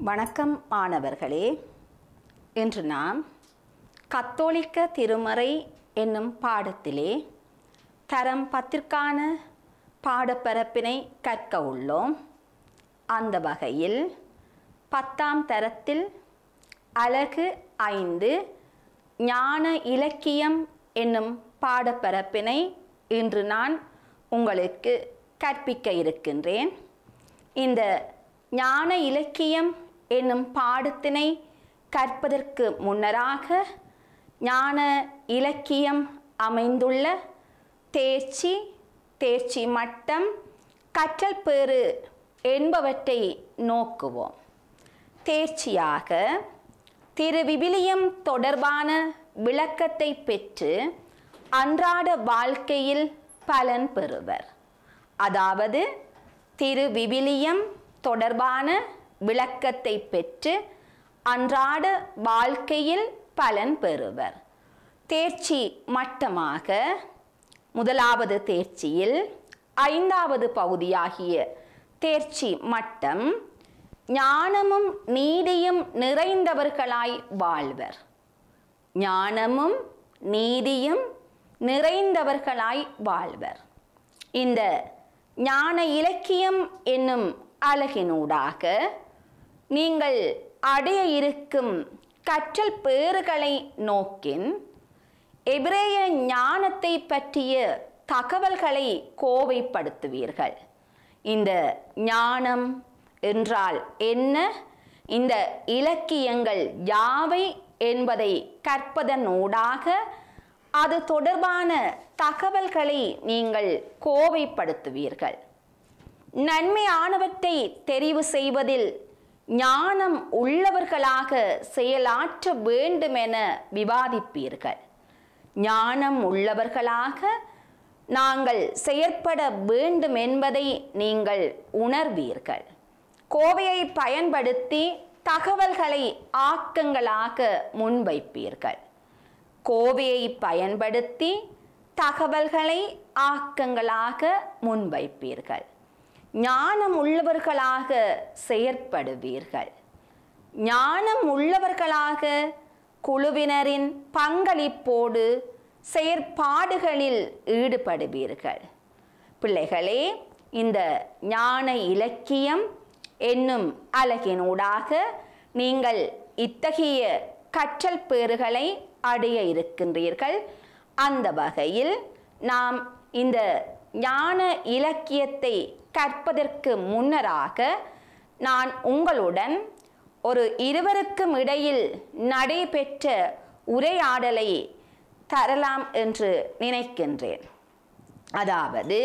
வணக்கம் மாணவர்களே இன்று நாம் கத்தோலிக்க திருமறை என்னும் பாடத்திலே தரம் பத்திற்கான பாடப்பரப்பினை கற்க உள்ளோம் அந்த வகையில் பத்தாம் தரத்தில் அலகு ஐந்து ஞான இலக்கியம் என்னும் பாடப்பரப்பினை இன்று நான் உங்களுக்கு கற்பிக்க இருக்கின்றேன் இந்த ஞான இலக்கியம் என்னும் பாடத்தினை கற்பதற்கு முன்னராக ஞான இலக்கியம் அமைந்துள்ள தேர்ச்சி தேர்ச்சி மட்டம் கற்றல் பேறு என்பவற்றை நோக்குவோம் தேர்ச்சியாக திருவிவிலியம் தொடர்பான விளக்கத்தை பெற்று அன்றாட வாழ்க்கையில் பலன் பெறுவர் அதாவது திருவிவிலியம் தொடர்பான விளக்கத்தை பெற்று அன்றாட வாழ்க்கையில் பலன் பெறுவர் தேர்ச்சி மட்டமாக முதலாவது தேர்ச்சியில் ஐந்தாவது பகுதியாகிய தேர்ச்சி மட்டம் ஞானமும் நீதியும் நிறைந்தவர்களாய் வாழ்வர் ஞானமும் நீதியும் நிறைந்தவர்களாய் வாழ்வர் இந்த ஞான இலக்கியம் என்னும் அழகினூடாக நீங்கள் அடைய இருக்கும் கற்றல் பேறுகளை நோக்கின் எபிரேய ஞானத்தை பற்றிய தகவல்களை கோவைப்படுத்துவீர்கள் இந்த ஞானம் என்றால் என்ன இந்த இலக்கியங்கள் யாவை என்பதை கற்பதனூடாக அது தொடர்பான தகவல்களை நீங்கள் கோவைப்படுத்துவீர்கள் நன்மையானவற்றை தெரிவு செய்வதில் ஞானம் உள்ளவர்களாக செயலாற்ற வேண்டும் என விவாதிப்பீர்கள் ஞானம் உள்ளவர்களாக நாங்கள் செயற்பட வேண்டும் என்பதை நீங்கள் உணர்வீர்கள் கோவையை பயன்படுத்தி தகவல்களை ஆக்கங்களாக முன்வைப்பீர்கள் கோவையை பயன்படுத்தி தகவல்களை ஆக்கங்களாக முன்வைப்பீர்கள் ஞானம் உள்ளவர்களாக செயற்படுவீர்கள் ஞானம் உள்ளவர்களாக குழுவினரின் பங்களிப்போடு செயற்பாடுகளில் ஈடுபடுவீர்கள் பிள்ளைகளே இந்த ஞான இலக்கியம் என்னும் அழகினூடாக நீங்கள் இத்தகைய கற்றல் பேறுகளை அடைய இருக்கின்றீர்கள் அந்த வகையில் நாம் இந்த ஞான இலக்கியத்தை கற்பதற்கு முன்னராக நான் உங்களுடன் ஒரு இருவருக்கும் இடையில் நடைபெற்ற உரையாடலை தரலாம் என்று நினைக்கின்றேன் அதாவது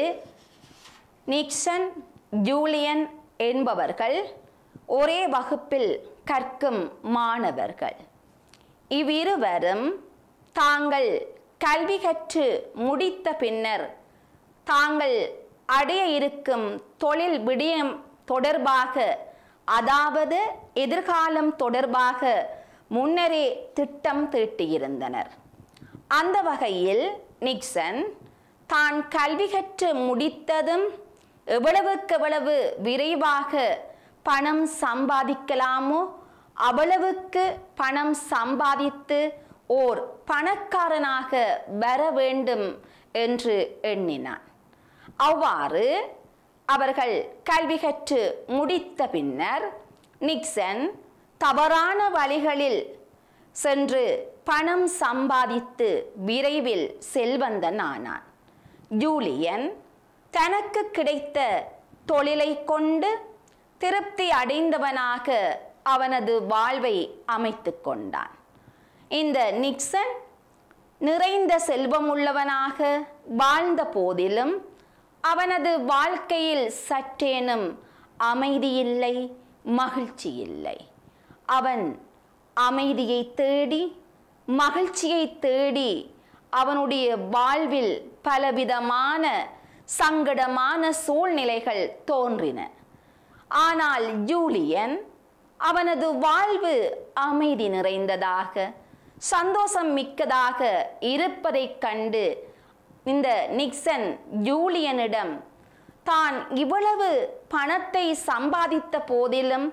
நிக்சன் ஜூலியன் என்பவர்கள் ஒரே வகுப்பில் கற்கும் மாணவர்கள் இவ்விருவரும் தாங்கள் கல்வி கற்று முடித்த பின்னர் தாங்கள் அடைய இருக்கும் தொழில் விடயம் தொடர்பாக அதாவது எதிர்காலம் தொடர்பாக முன்னரே திட்டம் தீட்டியிருந்தனர் அந்த வகையில் நிக்சன் தான் கல்வி கற்று முடித்ததும் எவ்வளவுக்கு எவ்வளவு விரைவாக பணம் சம்பாதிக்கலாமோ அவ்வளவுக்கு பணம் சம்பாதித்து ஓர் பணக்காரனாக வர வேண்டும் என்று எண்ணினான் அவ்வாறு அவர்கள் கல்வி கற்று முடித்த பின்னர் நிக்சன் தவறான வழிகளில் சென்று பணம் சம்பாதித்து விரைவில் செல்வந்தன் ஆனான் ஜூலியன் தனக்கு கிடைத்த தொழிலை கொண்டு திருப்தி அடைந்தவனாக அவனது வாழ்வை அமைத்து கொண்டான் இந்த நிக்சன் நிறைந்த செல்வம் உள்ளவனாக வாழ்ந்த போதிலும் அவனது வாழ்க்கையில் சற்றேனும் அமைதியில்லை மகிழ்ச்சி இல்லை அவன் அமைதியை தேடி மகிழ்ச்சியை தேடி அவனுடைய வாழ்வில் பலவிதமான சங்கடமான சூழ்நிலைகள் தோன்றின ஆனால் ஜூலியன் அவனது வாழ்வு அமைதி நிறைந்ததாக சந்தோஷம் மிக்கதாக இருப்பதைக் கண்டு இந்த நிக்சன் ஜூலியனிடம் தான் இவ்வளவு பணத்தை சம்பாதித்த போதிலும்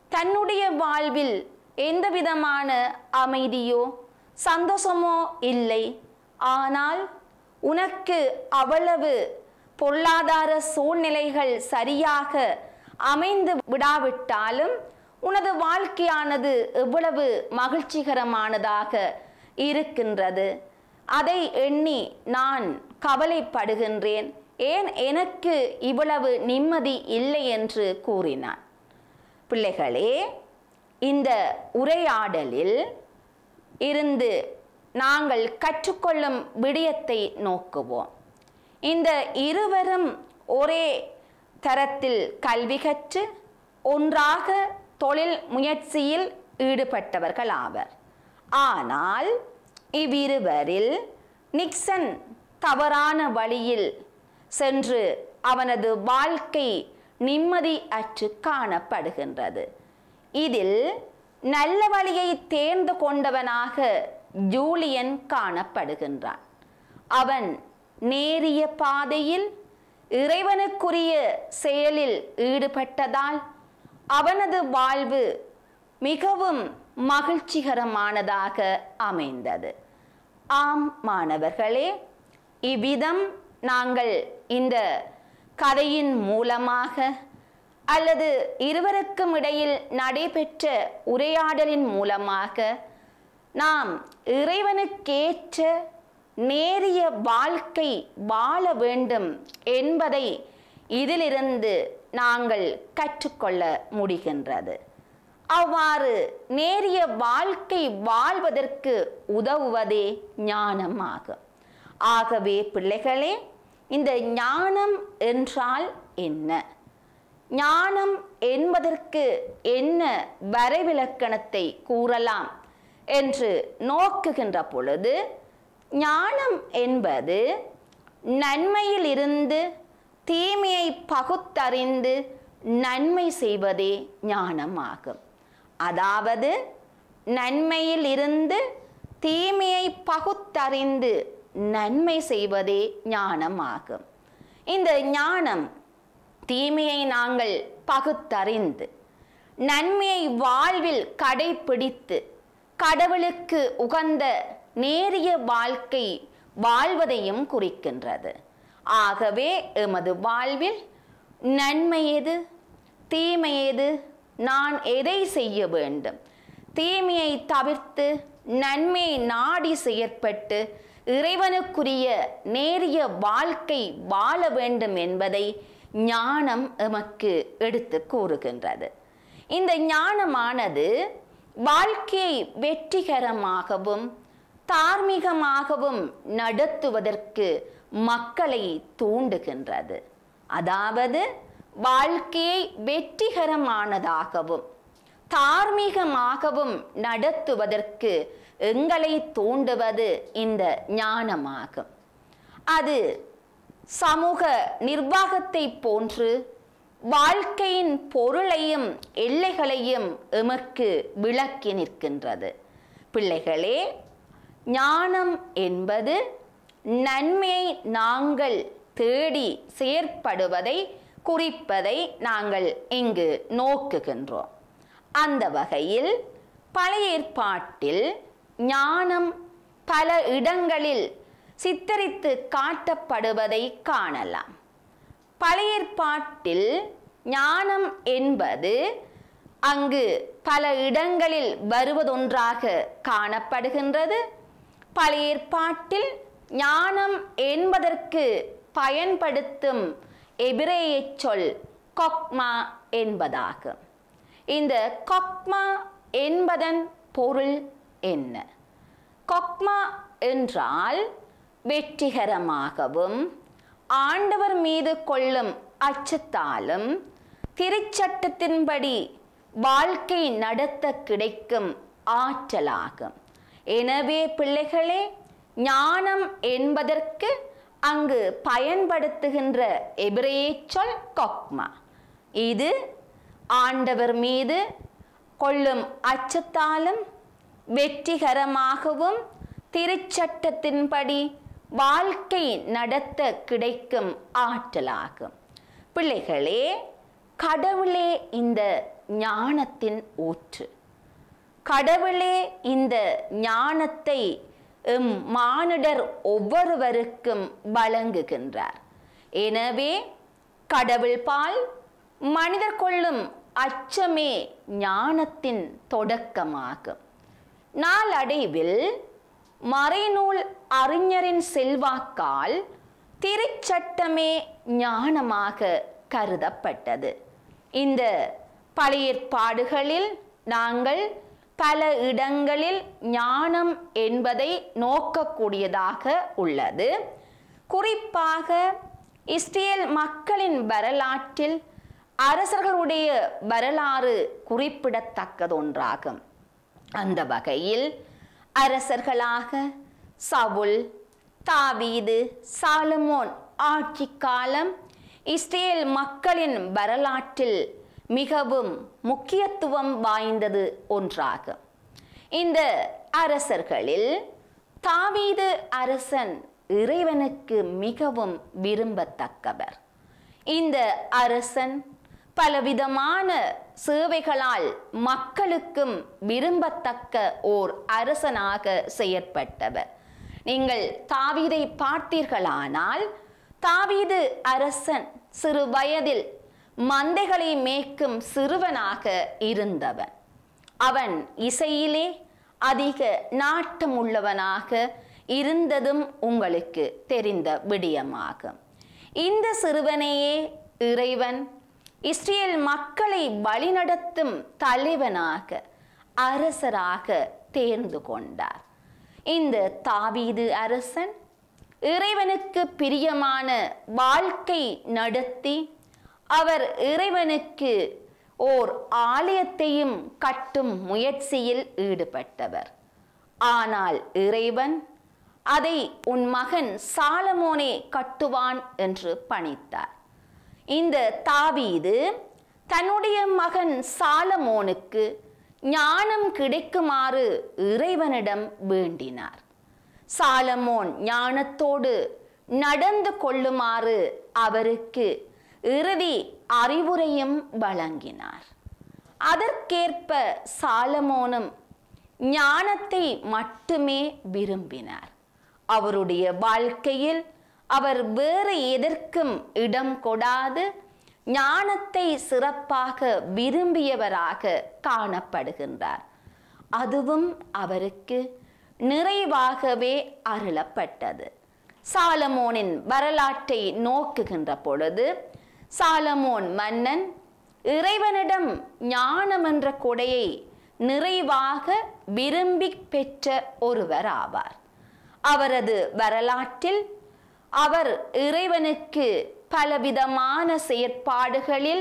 தன்னுடைய வாழ்வில் எந்த விதமான அமைதியோ சந்தோஷமோ இல்லை ஆனால் உனக்கு அவ்வளவு பொருளாதார சூழ்நிலைகள் சரியாக அமைந்து விடாவிட்டாலும் உனது வாழ்க்கையானது எவ்வளவு மகிழ்ச்சிகரமானதாக இருக்கின்றது அதை எண்ணி நான் கவலைப்படுகின்றேன் ஏன் எனக்கு இவ்வளவு நிம்மதி இல்லை என்று கூறினான் பிள்ளைகளே இந்த உரையாடலில் இருந்து நாங்கள் கற்றுக்கொள்ளும் விடயத்தை நோக்குவோம் இந்த இருவரும் ஒரே தரத்தில் கல்வி கற்று ஒன்றாக தொழில் முயற்சியில் ஈடுபட்டவர்கள் ஆவர் ஆனால் இவ்விருவரில் நிக்சன் தவறான வழியில் சென்று அவனது வாழ்க்கை நிம்மதி அற்று காணப்படுகின்றது இதில் நல்ல வழியை தேர்ந்து கொண்டவனாக ஜூலியன் காணப்படுகின்றான் அவன் நேரிய பாதையில் இறைவனுக்குரிய செயலில் ஈடுபட்டதால் அவனது வாழ்வு மிகவும் மகிழ்ச்சிகரமானதாக அமைந்தது ஆம் மாணவர்களே இவ்விதம் நாங்கள் இந்த கதையின் மூலமாக அல்லது இருவருக்கும் இடையில் நடைபெற்ற உரையாடலின் மூலமாக நாம் இறைவனுக்கேற்ற நேரிய வாழ்க்கை வாழ வேண்டும் என்பதை இதிலிருந்து நாங்கள் கற்றுக்கொள்ள முடிகின்றது அவ்வாறு நேரிய வாழ்க்கை வாழ்வதற்கு உதவுவதே ஞானமாகும் ஆகவே பிள்ளைகளே இந்த ஞானம் என்றால் என்ன ஞானம் என்பதற்கு என்ன வரைவிலக்கணத்தை கூறலாம் என்று நோக்குகின்ற பொழுது ஞானம் என்பது நன்மையிலிருந்து தீமையை பகுத்தறிந்து நன்மை செய்வதே ஞானமாகும் அதாவது நன்மையில் இருந்து தீமையை பகுத்தறிந்து நன்மை செய்வதே ஞானமாகும் இந்த ஞானம் தீமையை நாங்கள் பகுத்தறிந்து நன்மையை வாழ்வில் கடைபிடித்து கடவுளுக்கு உகந்த நேரிய வாழ்க்கை வாழ்வதையும் குறிக்கின்றது ஆகவே எமது வாழ்வில் நன்மை எது தீமை எது நான் எதை செய்ய வேண்டும் தீமையை தவிர்த்து நன்மையை நாடி செயற்பட்டு இறைவனுக்குரிய நேரிய வாழ்க்கை வாழ வேண்டும் என்பதை ஞானம் எமக்கு எடுத்து கூறுகின்றது இந்த ஞானமானது வாழ்க்கையை வெற்றிகரமாகவும் தார்மீகமாகவும் நடத்துவதற்கு மக்களை தூண்டுகின்றது அதாவது வாழ்க்கையை வெற்றிகரமானதாகவும் தார்மீகமாகவும் நடத்துவதற்கு எங்களை தூண்டுவது இந்த ஞானமாகும் அது சமூக நிர்வாகத்தை போன்று வாழ்க்கையின் பொருளையும் எல்லைகளையும் எமக்கு விளக்கி நிற்கின்றது பிள்ளைகளே ஞானம் என்பது நன்மையை நாங்கள் தேடி செயற்படுவதை குறிப்பதை நாங்கள் இங்கு நோக்குகின்றோம் அந்த வகையில் பழைய ஏற்பாட்டில் ஞானம் பல இடங்களில் சித்தரித்து காட்டப்படுவதை காணலாம் பழைய ஏற்பாட்டில் ஞானம் என்பது அங்கு பல இடங்களில் வருவதொன்றாக காணப்படுகின்றது பழைய ஏற்பாட்டில் ஞானம் என்பதற்கு பயன்படுத்தும் எபிரேய சொல் கொக்மா என்பதாகும் இந்த கொக்மா என்பதன் பொருள் என்ன கொக்மா என்றால் வெற்றிகரமாகவும் ஆண்டவர் மீது கொள்ளும் அச்சத்தாலும் திருச்சட்டத்தின்படி வாழ்க்கை நடத்த கிடைக்கும் ஆற்றலாகும் எனவே பிள்ளைகளே ஞானம் என்பதற்கு அங்கு பயன்படுத்துகின்ற எபிரேய சொல் கொக்மா இது ஆண்டவர் மீது கொள்ளும் அச்சத்தாலும் வெற்றிகரமாகவும் திருச்சட்டத்தின்படி வாழ்க்கை நடத்த கிடைக்கும் ஆற்றலாகும் பிள்ளைகளே கடவுளே இந்த ஞானத்தின் ஊற்று கடவுளே இந்த ஞானத்தை எம் மானிடர் ஒவ்வொருவருக்கும் வழங்குகின்றார் எனவே கடவுள் பால் மனிதர் கொள்ளும் அச்சமே ஞானத்தின் தொடக்கமாகும் நாளடைவில் மறைநூல் அறிஞரின் செல்வாக்கால் திருச்சட்டமே ஞானமாக கருதப்பட்டது இந்த பழைய ஏற்பாடுகளில் நாங்கள் பல இடங்களில் ஞானம் என்பதை நோக்கக்கூடியதாக உள்ளது குறிப்பாக இஸ்ரேல் மக்களின் வரலாற்றில் அரசர்களுடைய வரலாறு குறிப்பிடத்தக்கதொன்றாகும் அந்த வகையில் அரசர்களாக சவுல் தாவீது சாலமோன் ஆட்சி காலம் இஸ்ரேல் மக்களின் வரலாற்றில் மிகவும் முக்கியத்துவம் வாய்ந்தது ஒன்றாகும் இந்த அரசர்களில் தாவீது அரசன் இறைவனுக்கு மிகவும் விரும்பத்தக்கவர் இந்த அரசன் பலவிதமான சேவைகளால் மக்களுக்கும் விரும்பத்தக்க ஓர் அரசனாக செயற்பட்டவர் நீங்கள் தாவீதை பார்த்தீர்களானால் தாவீது அரசன் சிறு வயதில் மந்தைகளை மேய்க்கும் சிறுவனாக இருந்தவன் அவன் இசையிலே அதிக நாட்டமுள்ளவனாக இருந்ததும் உங்களுக்கு தெரிந்த விடயமாகும் இந்த சிறுவனையே இறைவன் இஸ்ரேல் மக்களை வழிநடத்தும் தலைவனாக அரசராக தேர்ந்து கொண்டார் இந்த தாவீது அரசன் இறைவனுக்கு பிரியமான வாழ்க்கை நடத்தி அவர் இறைவனுக்கு ஓர் ஆலயத்தையும் கட்டும் முயற்சியில் ஈடுபட்டவர் ஆனால் இறைவன் அதை உன் மகன் சாலமோனே கட்டுவான் என்று பணித்தார் இந்த தாவீது தன்னுடைய மகன் சாலமோனுக்கு ஞானம் கிடைக்குமாறு இறைவனிடம் வேண்டினார் சாலமோன் ஞானத்தோடு நடந்து கொள்ளுமாறு அவருக்கு இறுதி அறிவுரையும் வழங்கினார் அதற்கேற்ப சாலமோனும் ஞானத்தை மட்டுமே விரும்பினார் அவருடைய வாழ்க்கையில் அவர் வேறு எதற்கும் இடம் கொடாது ஞானத்தை சிறப்பாக விரும்பியவராக காணப்படுகின்றார் அதுவும் அவருக்கு நிறைவாகவே அருளப்பட்டது சாலமோனின் வரலாற்றை நோக்குகின்ற பொழுது சாலமோன் மன்னன் இறைவனிடம் ஞானம் என்ற கொடையை நிறைவாக விரும்பி பெற்ற ஒருவர் ஆவார் அவரது வரலாற்றில் அவர் இறைவனுக்கு பலவிதமான செயற்பாடுகளில்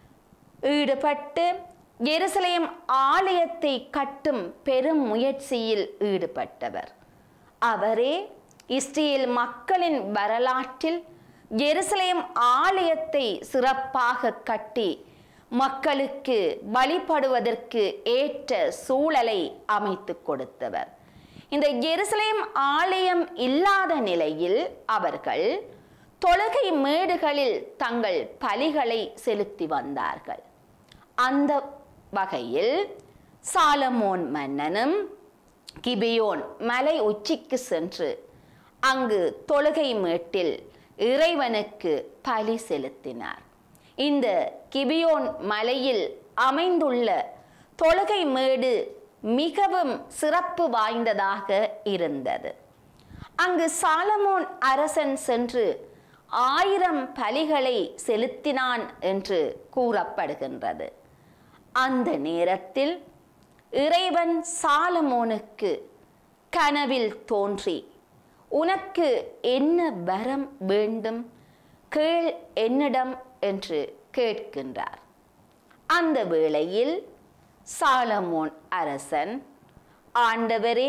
ஈடுபட்டு எருசலேம் ஆலயத்தை கட்டும் பெரும் முயற்சியில் ஈடுபட்டவர் அவரே இஸ்ரேல் மக்களின் வரலாற்றில் எருசலேம் ஆலயத்தை சிறப்பாக கட்டி மக்களுக்கு வழிபடுவதற்கு ஏற்ற சூழலை அமைத்து கொடுத்தவர் இந்த எருசலேம் ஆலயம் இல்லாத நிலையில் அவர்கள் தொழுகை மேடுகளில் தங்கள் பலிகளை செலுத்தி வந்தார்கள் அந்த வகையில் சாலமோன் மன்னனும் கிபியோன் மலை உச்சிக்கு சென்று அங்கு தொழுகை மேட்டில் இறைவனுக்கு பலி செலுத்தினார் இந்த கிபியோன் மலையில் அமைந்துள்ள தொழுகை மேடு மிகவும் சிறப்பு வாய்ந்ததாக இருந்தது அங்கு சாலமோன் அரசன் சென்று ஆயிரம் பலிகளை செலுத்தினான் என்று கூறப்படுகின்றது அந்த நேரத்தில் இறைவன் சாலமோனுக்கு கனவில் தோன்றி உனக்கு என்ன வரம் வேண்டும் கேள் என்னிடம் என்று கேட்கின்றார் அந்த வேளையில் சாலமோன் அரசன் ஆண்டவரே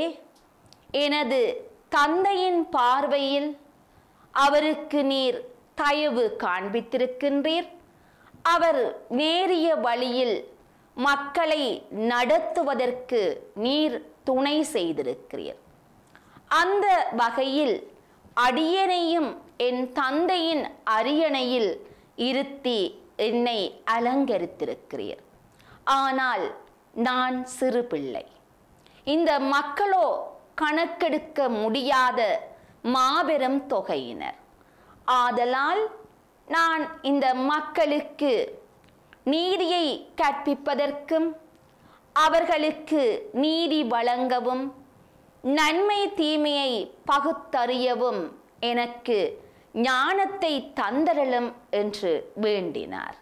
எனது தந்தையின் பார்வையில் அவருக்கு நீர் தயவு காண்பித்திருக்கின்றீர் அவர் நேரிய வழியில் மக்களை நடத்துவதற்கு நீர் துணை செய்திருக்கிறீர் அந்த வகையில் அடியனையும் என் தந்தையின் அரியணையில் இருத்தி என்னை அலங்கரித்திருக்கிறீர் ஆனால் நான் சிறு பிள்ளை இந்த மக்களோ கணக்கெடுக்க முடியாத மாபெரும் தொகையினர் ஆதலால் நான் இந்த மக்களுக்கு நீதியை கற்பிப்பதற்கும் அவர்களுக்கு நீதி வழங்கவும் நன்மை தீமையை பகுத்தறியவும் எனக்கு ஞானத்தை தந்தரலும் என்று வேண்டினார்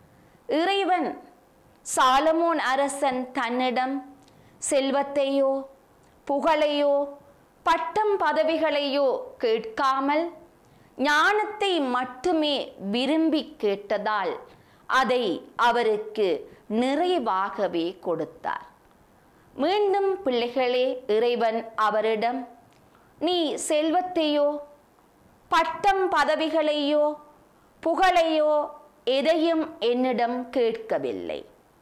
இறைவன் சாலமோன் அரசன் தன்னிடம் செல்வத்தையோ புகழையோ பட்டம் பதவிகளையோ கேட்காமல் ஞானத்தை மட்டுமே விரும்பி கேட்டதால் அதை அவருக்கு நிறைவாகவே கொடுத்தார் மீண்டும் பிள்ளைகளே இறைவன் அவரிடம் நீ செல்வத்தையோ பட்டம் பதவிகளையோ புகழையோ எதையும் என்னிடம் கேட்கவில்லை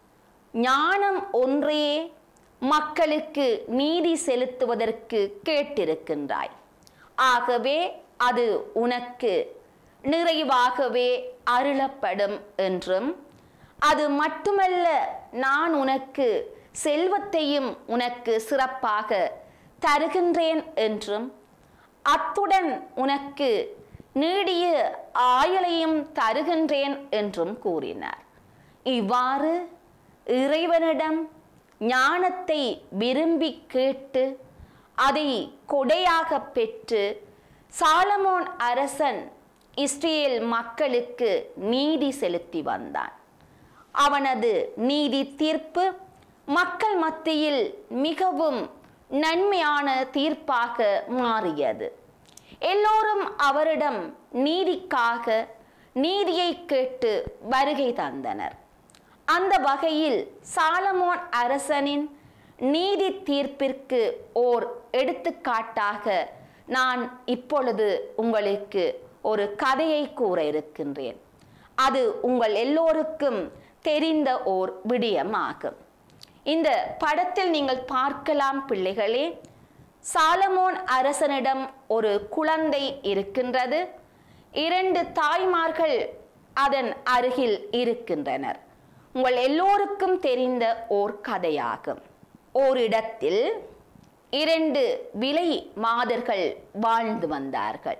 ஞானம் ஒன்றே மக்களுக்கு நீதி செலுத்துவதற்கு கேட்டிருக்கின்றாய் ஆகவே அது உனக்கு நிறைவாகவே அருளப்படும் என்றும் அது மட்டுமல்ல நான் உனக்கு செல்வத்தையும் உனக்கு சிறப்பாக தருகின்றேன் என்றும் அத்துடன் உனக்கு நீடிய ஆயுளையும் தருகின்றேன் என்றும் கூறினார் இவ்வாறு இறைவனிடம் ஞானத்தை விரும்பி கேட்டு அதை கொடையாக பெற்று சாலமோன் அரசன் இஸ்ரேல் மக்களுக்கு நீதி செலுத்தி வந்தான் அவனது நீதி தீர்ப்பு மக்கள் மத்தியில் மிகவும் நன்மையான தீர்ப்பாக மாறியது எல்லோரும் அவரிடம் நீதிக்காக நீதியை கேட்டு வருகை தந்தனர் அந்த வகையில் சாலமோன் அரசனின் நீதி தீர்ப்பிற்கு ஓர் எடுத்துக்காட்டாக நான் இப்பொழுது உங்களுக்கு ஒரு கதையை கூற இருக்கின்றேன் அது உங்கள் எல்லோருக்கும் தெரிந்த ஓர் விடயமாகும் இந்த படத்தில் நீங்கள் பார்க்கலாம் பிள்ளைகளே சாலமோன் அரசனிடம் ஒரு குழந்தை இருக்கின்றது இரண்டு தாய்மார்கள் அதன் அருகில் இருக்கின்றனர் உங்கள் எல்லோருக்கும் தெரிந்த ஓர் கதையாகும் ஓரிடத்தில் இரண்டு விலை மாதர்கள் வாழ்ந்து வந்தார்கள்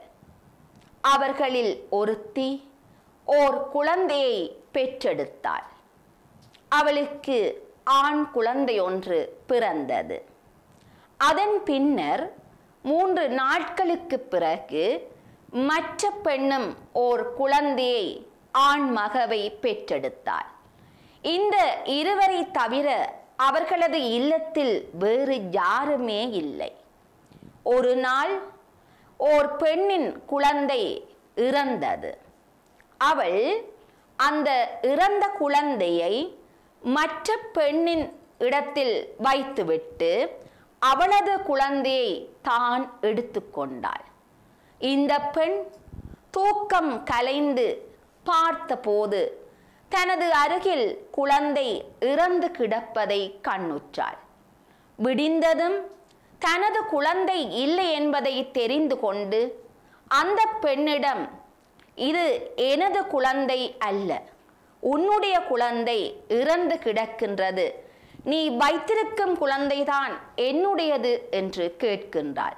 அவர்களில் ஒருத்தி ஓர் குழந்தையை பெற்றெடுத்தாள் அவளுக்கு ஆண் குழந்தை ஒன்று பிறந்தது அதன் பின்னர் மூன்று நாட்களுக்கு பிறகு மற்ற பெண்ணும் ஓர் குழந்தையை ஆண் மகவை பெற்றெடுத்தாள் இந்த இருவரை தவிர அவர்களது இல்லத்தில் வேறு யாருமே இல்லை ஒரு நாள் ஓர் பெண்ணின் குழந்தை இறந்தது அவள் அந்த இறந்த குழந்தையை மற்ற பெண்ணின் இடத்தில் வைத்துவிட்டு அவளது குழந்தையை தான் எடுத்துக்கொண்டாள் இந்த பெண் தூக்கம் கலைந்து பார்த்தபோது தனது அருகில் குழந்தை இறந்து கிடப்பதை கண்ணுற்றாள் விடிந்ததும் தனது குழந்தை இல்லை என்பதை தெரிந்து கொண்டு அந்த பெண்ணிடம் இது எனது குழந்தை அல்ல உன்னுடைய குழந்தை இறந்து கிடக்கின்றது நீ வைத்திருக்கும் குழந்தைதான் என்னுடையது என்று கேட்கின்றாள்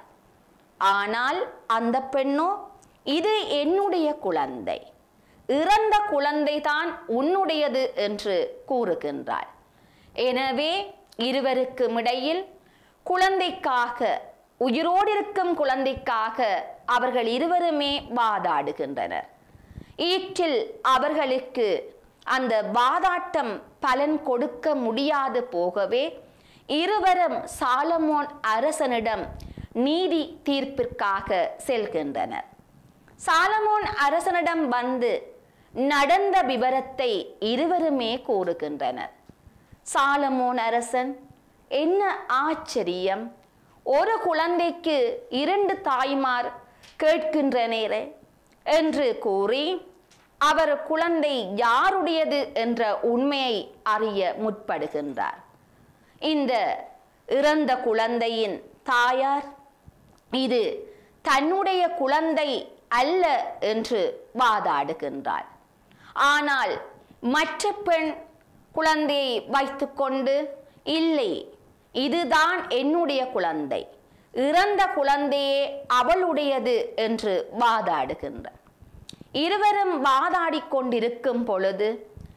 ஆனால் அந்த பெண்ணோ இது என்னுடைய குழந்தை இறந்த குழந்தைதான் உன்னுடையது என்று கூறுகின்றாள் எனவே இருவருக்கும் இடையில் குழந்தைக்காக உயிரோடு இருக்கும் குழந்தைக்காக அவர்கள் இருவருமே வாதாடுகின்றனர் ஈற்றில் அவர்களுக்கு அந்த வாதாட்டம் பலன் கொடுக்க முடியாது போகவே இருவரும் சாலமோன் அரசனிடம் நீதி தீர்ப்பிற்காக செல்கின்றனர் சாலமோன் அரசனிடம் வந்து நடந்த விவரத்தை இருவருமே கூறுகின்றனர் சாலமோன் அரசன் என்ன ஆச்சரியம் ஒரு குழந்தைக்கு இரண்டு தாய்மார் கேட்கின்றனரே என்று கூறி அவர் குழந்தை யாருடையது என்ற உண்மையை அறிய முற்படுகின்றார் இந்த இறந்த குழந்தையின் தாயார் இது தன்னுடைய குழந்தை அல்ல என்று வாதாடுகின்றாள் ஆனால் மற்ற பெண் குழந்தையை வைத்துக்கொண்டு இல்லை இதுதான் என்னுடைய குழந்தை இறந்த குழந்தையே அவளுடையது என்று வாதாடுகின்றார் இருவரும் வாதாடிக் கொண்டிருக்கும் பொழுது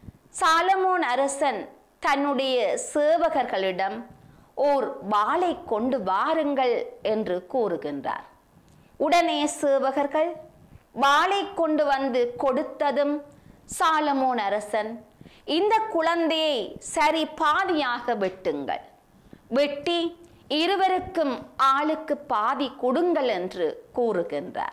சாலமோன் அரசன் தன்னுடைய சேவகர்களிடம் ஓர் வாளை கொண்டு வாருங்கள் என்று கூறுகின்றார் உடனே சேவகர்கள் வாளை கொண்டு வந்து கொடுத்ததும் சாலமோன் அரசன் இந்த குழந்தையை சரி பாதியாக வெட்டுங்கள் வெட்டி இருவருக்கும் ஆளுக்கு பாதி கொடுங்கள் என்று கூறுகின்றார்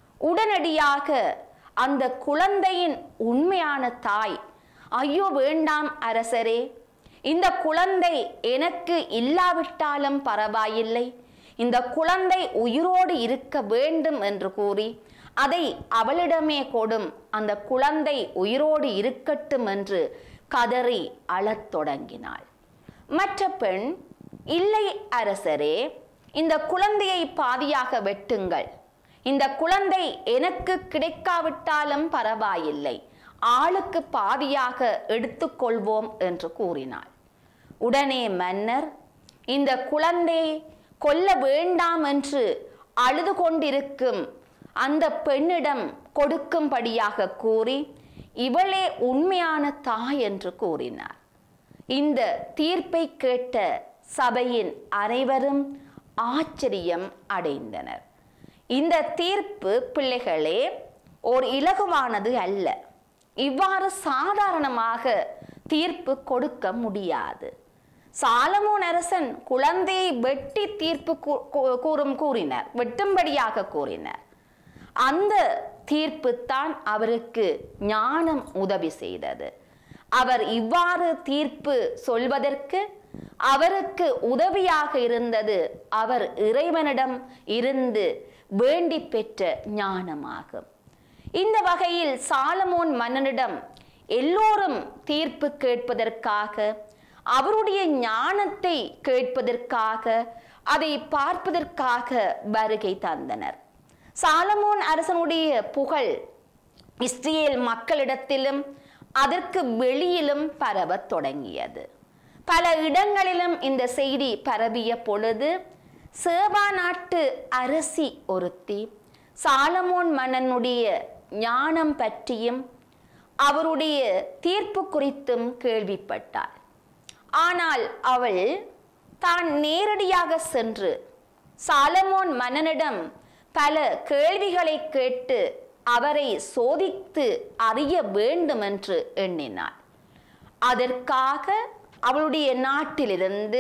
உடனடியாக அந்த குழந்தையின் உண்மையான தாய் ஐயோ வேண்டாம் அரசரே இந்த குழந்தை எனக்கு இல்லாவிட்டாலும் பரவாயில்லை இந்த குழந்தை உயிரோடு இருக்க வேண்டும் என்று கூறி அதை அவளிடமே கொடும் அந்த குழந்தை உயிரோடு இருக்கட்டும் என்று கதறி அழத் தொடங்கினாள் மற்ற பெண் இல்லை அரசரே இந்த குழந்தையை பாதியாக வெட்டுங்கள் இந்த குழந்தை எனக்கு கிடைக்காவிட்டாலும் பரவாயில்லை ஆளுக்கு பாதியாக எடுத்துக்கொள்வோம் என்று கூறினாள் உடனே மன்னர் இந்த குழந்தையை கொல்ல வேண்டாம் என்று அழுது கொண்டிருக்கும் அந்த பெண்ணிடம் கொடுக்கும்படியாக கூறி இவளே உண்மையான தாய் என்று கூறினார் இந்த தீர்ப்பை கேட்ட சபையின் அனைவரும் ஆச்சரியம் அடைந்தனர் இந்த தீர்ப்பு பிள்ளைகளே ஓர் இலகுவானது அல்ல இவ்வாறு சாதாரணமாக தீர்ப்பு கொடுக்க முடியாது சாலமோன் அரசன் குழந்தையை வெட்டி தீர்ப்பு கூ- கூ- கூறும் கூறினார் வெட்டும்படியாக கூறினார் அந்த தீர்ப்பு தான் அவருக்கு ஞானம் உதவி செய்தது அவர் இவ்வாறு தீர்ப்பு சொல்வதற்கு அவருக்கு உதவியாக இருந்தது அவர் இறைவனிடம் இருந்து வேண்டி பெற்ற ஞானமாகும் இந்த வகையில் சாலமோன் மன்னனிடம் எல்லோரும் தீர்ப்பு கேட்பதற்காக அவருடைய ஞானத்தை கேட்பதற்காக அதை பார்ப்பதற்காக வருகை தந்தனர் சாலமோன் அரசனுடைய புகழ் இஸ்ரேல் மக்களிடத்திலும் அதற்கு வெளியிலும் பரவத் தொடங்கியது பல இடங்களிலும் இந்த செய்தி பரவிய பொழுது சேபா நாட்டு அரசி ஒருத்தி சாலமோன் மன்னனுடைய ஞானம் பற்றியும் அவருடைய தீர்ப்பு குறித்தும் கேள்விப்பட்டாள் ஆனால் அவள் தான் நேரடியாக சென்று சாலமோன் மன்னனிடம் பல கேள்விகளை கேட்டு அவரை சோதித்து அறிய வேண்டும் என்று எண்ணினாள் அதற்காக அவளுடைய நாட்டிலிருந்து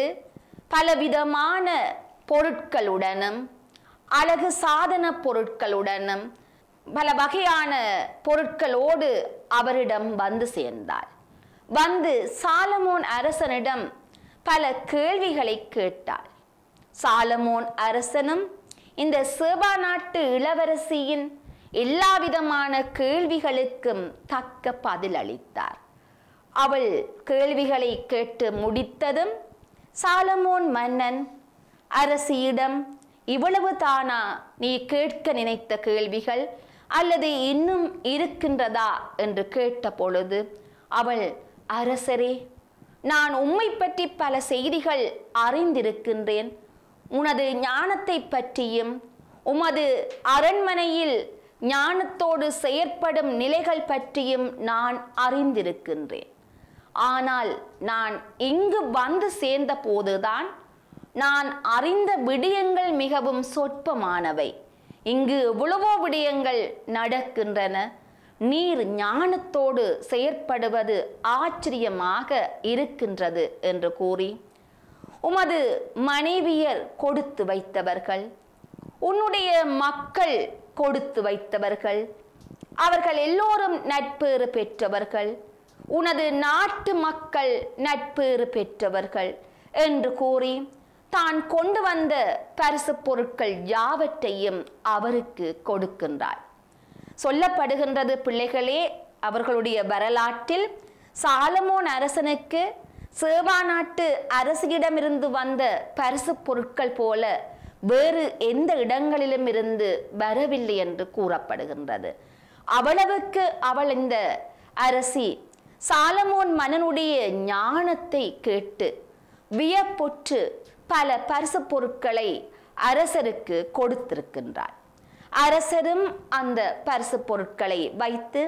பலவிதமான பொருட்களுடனும் அழகு சாதன பொருட்களுடனும் பல வகையான பொருட்களோடு அவரிடம் வந்து சேர்ந்தாள் வந்து சாலமோன் அரசனிடம் பல கேள்விகளை கேட்டாள் சாலமோன் அரசனும் இந்த சேபா நாட்டு இளவரசியின் எல்லாவிதமான கேள்விகளுக்கும் தக்க பதில் அளித்தார் அவள் கேள்விகளை கேட்டு முடித்ததும் சாலமோன் மன்னன் அரசியிடம் இவ்வளவு தானா நீ கேட்க நினைத்த கேள்விகள் அல்லது இன்னும் இருக்கின்றதா என்று கேட்ட பொழுது அவள் அரசரே நான் உம்மை பற்றி பல செய்திகள் அறிந்திருக்கின்றேன் உனது ஞானத்தை பற்றியும் உமது அரண்மனையில் ஞானத்தோடு செயற்படும் நிலைகள் பற்றியும் நான் அறிந்திருக்கின்றேன் ஆனால் நான் இங்கு வந்து சேர்ந்த போதுதான் நான் அறிந்த விடயங்கள் மிகவும் சொற்பமானவை இங்கு எவ்வளவோ விடயங்கள் நடக்கின்றன நீர் ஞானத்தோடு செயற்படுவது ஆச்சரியமாக இருக்கின்றது என்று கூறி உமது மனைவியர் கொடுத்து வைத்தவர்கள் உன்னுடைய மக்கள் கொடுத்து வைத்தவர்கள் அவர்கள் எல்லோரும் நட்பேறு பெற்றவர்கள் உனது நாட்டு மக்கள் நட்பேறு பெற்றவர்கள் என்று கூறி தான் கொண்டு வந்த பரிசு பொருட்கள் யாவற்றையும் அவருக்கு கொடுக்கின்றாள் சொல்லப்படுகின்றது பிள்ளைகளே அவர்களுடைய வரலாற்றில் சாலமோன் அரசனுக்கு சேவா நாட்டு அரசியிடமிருந்து வந்த பரிசு பொருட்கள் போல வேறு எந்த இடங்களிலும் இருந்து வரவில்லை என்று கூறப்படுகின்றது அவ்வளவுக்கு அவள் இந்த அரசி சாலமோன் மன்னனுடைய ஞானத்தை கேட்டு வியப்புற்று பல பரிசு பொருட்களை அரசருக்கு கொடுத்திருக்கின்றார் அரசரும் அந்த பரிசு பொருட்களை வைத்து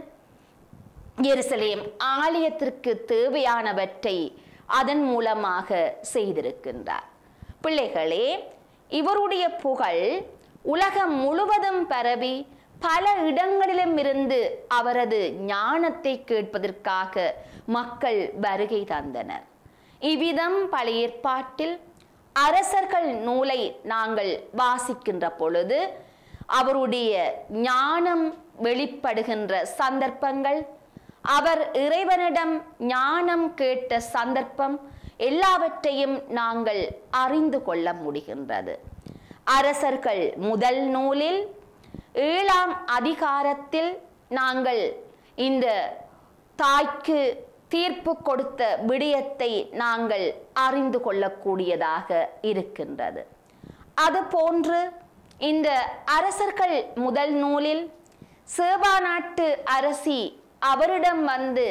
எருசலேம் ஆலயத்திற்கு தேவையானவற்றை அதன் மூலமாக செய்திருக்கின்றார் பிள்ளைகளே இவருடைய புகழ் உலகம் முழுவதும் பரவி பல இடங்களிலும் இருந்து அவரது ஞானத்தை கேட்பதற்காக மக்கள் வருகை தந்தனர் இவ்விதம் பழைய ஏற்பாட்டில் அரசர்கள் நூலை நாங்கள் வாசிக்கின்ற பொழுது அவருடைய ஞானம் வெளிப்படுகின்ற சந்தர்ப்பங்கள் அவர் இறைவனிடம் ஞானம் கேட்ட சந்தர்ப்பம் எல்லாவற்றையும் நாங்கள் அறிந்து கொள்ள முடிகின்றது அரசர்கள் முதல் நூலில் ஏழாம் அதிகாரத்தில் நாங்கள் இந்த தாய்க்கு தீர்ப்பு கொடுத்த விடயத்தை நாங்கள் அறிந்து கொள்ளக்கூடியதாக இருக்கின்றது அதுபோன்று இந்த அரசர்கள் முதல் நூலில் சேபா நாட்டு அரசி அவரிடம் வந்து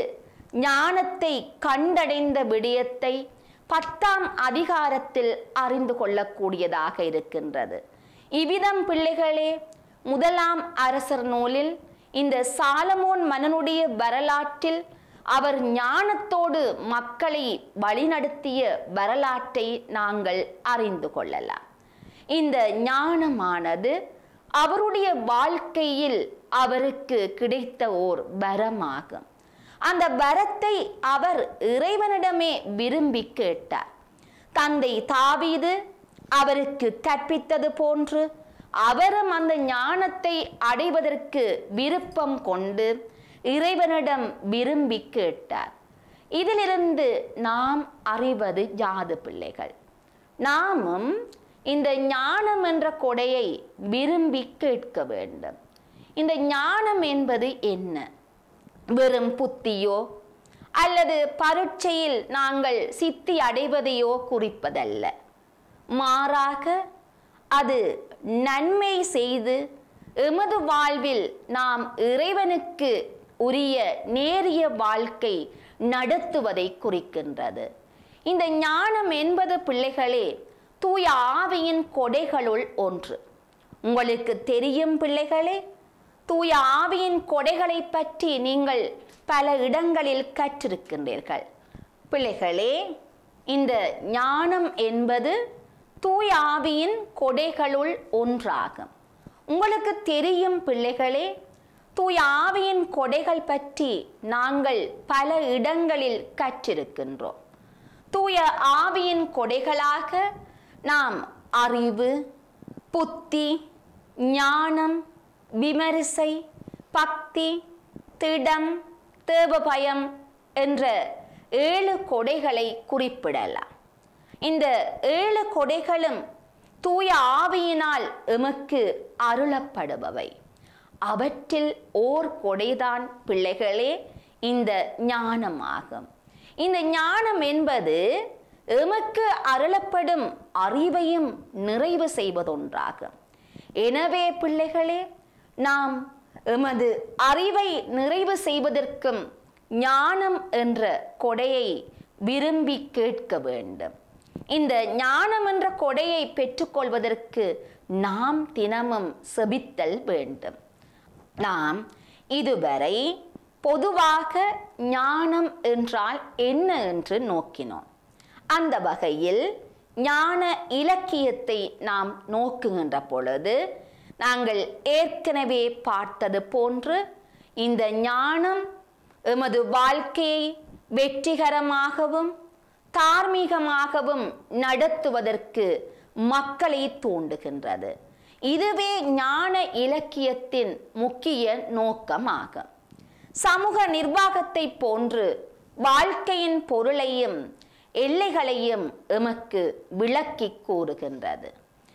ஞானத்தை கண்டடைந்த விடயத்தை பத்தாம் அதிகாரத்தில் அறிந்து கொள்ளக்கூடியதாக இருக்கின்றது இவ்விதம் பிள்ளைகளே முதலாம் அரசர் நூலில் இந்த சாலமோன் மன்னனுடைய வரலாற்றில் அவர் ஞானத்தோடு மக்களை வழிநடத்திய வரலாற்றை நாங்கள் அறிந்து கொள்ளலாம் இந்த ஞானமானது அவருடைய வாழ்க்கையில் அவருக்கு கிடைத்த ஓர் வரமாகும் அந்த வரத்தை அவர் இறைவனிடமே விரும்பி கேட்டார் தந்தை தாவீது அவருக்கு கற்பித்தது போன்று அவரும் அந்த ஞானத்தை அடைவதற்கு விருப்பம் கொண்டு இறைவனிடம் விரும்பி கேட்டார் இதிலிருந்து நாம் அறிவது யாது பிள்ளைகள் நாமும் இந்த ஞானம் என்ற கொடையை விரும்பி கேட்க வேண்டும் இந்த ஞானம் என்பது என்ன வெறும் புத்தியோ அல்லது பரீட்சையில் நாங்கள் சித்தி அடைவதையோ குறிப்பதல்ல மாறாக அது நன்மை செய்து எமது வாழ்வில் நாம் இறைவனுக்கு உரிய நேரிய வாழ்க்கை நடத்துவதை குறிக்கின்றது இந்த ஞானம் என்பது பிள்ளைகளே தூய ஆவியின் கொடைகளுள் ஒன்று உங்களுக்கு தெரியும் பிள்ளைகளே தூய ஆவியின் கொடைகளை பற்றி நீங்கள் பல இடங்களில் கற்றிருக்கின்றீர்கள் பிள்ளைகளே இந்த ஞானம் என்பது தூய ஆவியின் கொடைகளுள் ஒன்றாகும் உங்களுக்கு தெரியும் பிள்ளைகளே தூய ஆவியின் கொடைகள் பற்றி நாங்கள் பல இடங்களில் கற்றிருக்கின்றோம் தூய ஆவியின் கொடைகளாக நாம் அறிவு புத்தி ஞானம் விமரிசை பக்தி திடம் தேவபயம் என்ற ஏழு கொடைகளை குறிப்பிடலாம் இந்த ஏழு கொடைகளும் தூய ஆவியினால் எமக்கு அருளப்படுபவை அவற்றில் ஓர் கொடைதான் பிள்ளைகளே இந்த ஞானமாகும் இந்த ஞானம் என்பது எமக்கு அருளப்படும் அறிவையும் நிறைவு செய்வதொன்றாகும் எனவே பிள்ளைகளே நாம் எமது அறிவை நிறைவு செய்வதற்கும் ஞானம் என்ற கொடையை விரும்பி கேட்க வேண்டும் இந்த ஞானம் என்ற கொடையை பெற்றுக்கொள்வதற்கு நாம் தினமும் செபித்தல் வேண்டும் நாம் இதுவரை பொதுவாக ஞானம் என்றால் என்ன என்று நோக்கினோம் அந்த வகையில் ஞான இலக்கியத்தை நாம் நோக்குகின்ற பொழுது நாங்கள் ஏற்கனவே பார்த்தது போன்று இந்த ஞானம் எமது வாழ்க்கையை வெற்றிகரமாகவும் தார்மீகமாகவும் நடத்துவதற்கு மக்களை தூண்டுகின்றது இதுவே ஞான இலக்கியத்தின் முக்கிய நோக்கமாகும் சமூக நிர்வாகத்தை போன்று வாழ்க்கையின் பொருளையும் எல்லைகளையும் எமக்கு விளக்கி கூறுகின்றது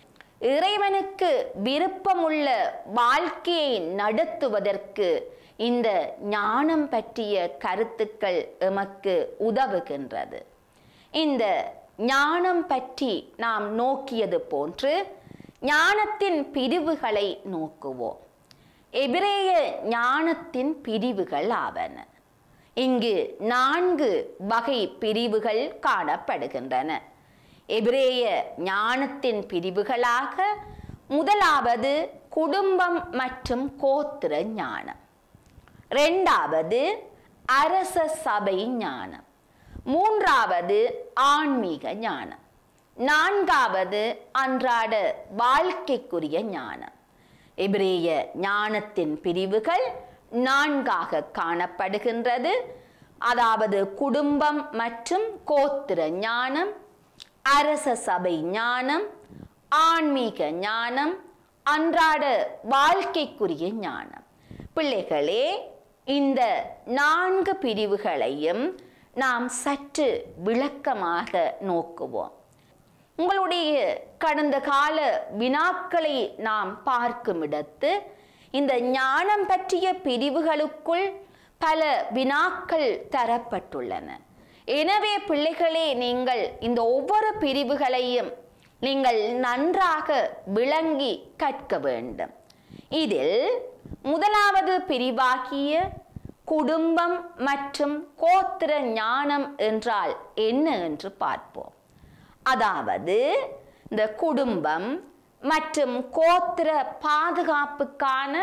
இறைவனுக்கு விருப்பமுள்ள வாழ்க்கையை நடத்துவதற்கு இந்த ஞானம் பற்றிய கருத்துக்கள் எமக்கு உதவுகின்றது இந்த ஞானம் பற்றி நாம் நோக்கியது போன்று ஞானத்தின் பிரிவுகளை நோக்குவோம் எபிரேய ஞானத்தின் பிரிவுகள் ஆவன இங்கு நான்கு வகை பிரிவுகள் காணப்படுகின்றன எபிரேய ஞானத்தின் பிரிவுகளாக முதலாவது குடும்பம் மற்றும் கோத்திர ஞானம் இரண்டாவது அரச சபை ஞானம் மூன்றாவது ஆன்மீக ஞானம் நான்காவது அன்றாட வாழ்க்கைக்குரிய ஞானம் எபிரேய ஞானத்தின் பிரிவுகள் நான்காக காணப்படுகின்றது அதாவது குடும்பம் மற்றும் கோத்திர ஞானம் அரச சபை ஞானம் ஆன்மீக ஞானம் அன்றாட வாழ்க்கைக்குரிய ஞானம் பிள்ளைகளே இந்த நான்கு பிரிவுகளையும் நாம் சற்று விளக்கமாக நோக்குவோம் உங்களுடைய கடந்த கால வினாக்களை நாம் பார்க்கும் இடத்து இந்த ஞானம் பற்றிய பிரிவுகளுக்குள் பல வினாக்கள் தரப்பட்டுள்ளன எனவே பிள்ளைகளே நீங்கள் இந்த ஒவ்வொரு பிரிவுகளையும் நீங்கள் நன்றாக விளங்கி கற்க வேண்டும் இதில் முதலாவது பிரிவாகிய குடும்பம் மற்றும் கோத்திர ஞானம் என்றால் என்ன என்று பார்ப்போம் அதாவது இந்த குடும்பம் மற்றும் கோத்திர பாதுகாப்புக்கான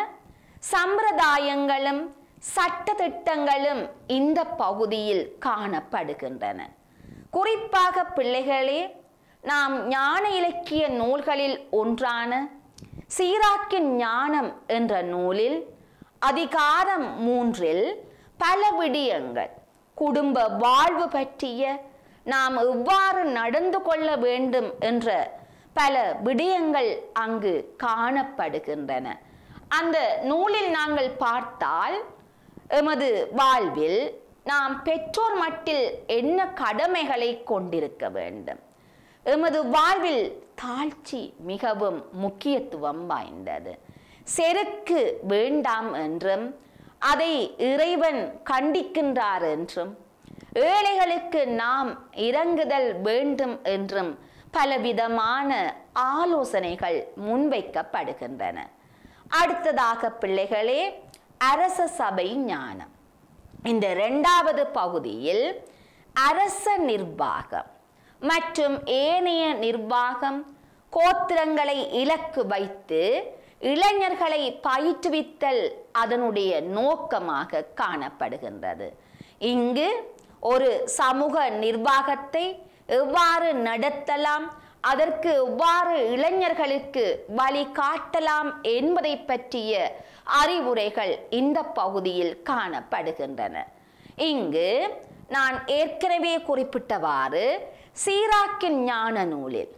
சம்பிரதாயங்களும் சட்டதிட்டங்களும் இந்த பகுதியில் காணப்படுகின்றன குறிப்பாக பிள்ளைகளே நாம் ஞான இலக்கிய நூல்களில் ஒன்றான சீராக்கின் ஞானம் என்ற நூலில் அதிகாரம் மூன்றில் பல விடயங்கள் குடும்ப வாழ்வு பற்றிய நாம் எவ்வாறு நடந்து கொள்ள வேண்டும் என்ற பல விடயங்கள் அங்கு காணப்படுகின்றன அந்த நூலில் நாங்கள் பார்த்தால் எமது வாழ்வில் நாம் பெற்றோர் மட்டில் என்ன கடமைகளை கொண்டிருக்க வேண்டும் எமது வாழ்வில் தாழ்ச்சி மிகவும் முக்கியத்துவம் வாய்ந்தது செருக்கு வேண்டாம் என்றும் அதை இறைவன் கண்டிக்கின்றார் என்றும் ஏழைகளுக்கு நாம் இறங்குதல் வேண்டும் என்றும் பலவிதமான ஆலோசனைகள் முன்வைக்கப்படுகின்றன அடுத்ததாக பிள்ளைகளே அரச சபை ஞானம் இந்த இரண்டாவது பகுதியில் அரச நிர்வாகம் மற்றும் ஏனைய நிர்வாகம் கோத்திரங்களை இலக்கு வைத்து இளைஞர்களை பயிற்றுவித்தல் அதனுடைய நோக்கமாக காணப்படுகின்றது இங்கு ஒரு சமூக நிர்வாகத்தை எவ்வாறு நடத்தலாம் அதற்கு எவ்வாறு இளைஞர்களுக்கு வழி காட்டலாம் என்பதை பற்றிய அறிவுரைகள் இந்த பகுதியில் காணப்படுகின்றன இங்கு நான் ஏற்கனவே குறிப்பிட்டவாறு சீராக்கின் ஞான நூலில்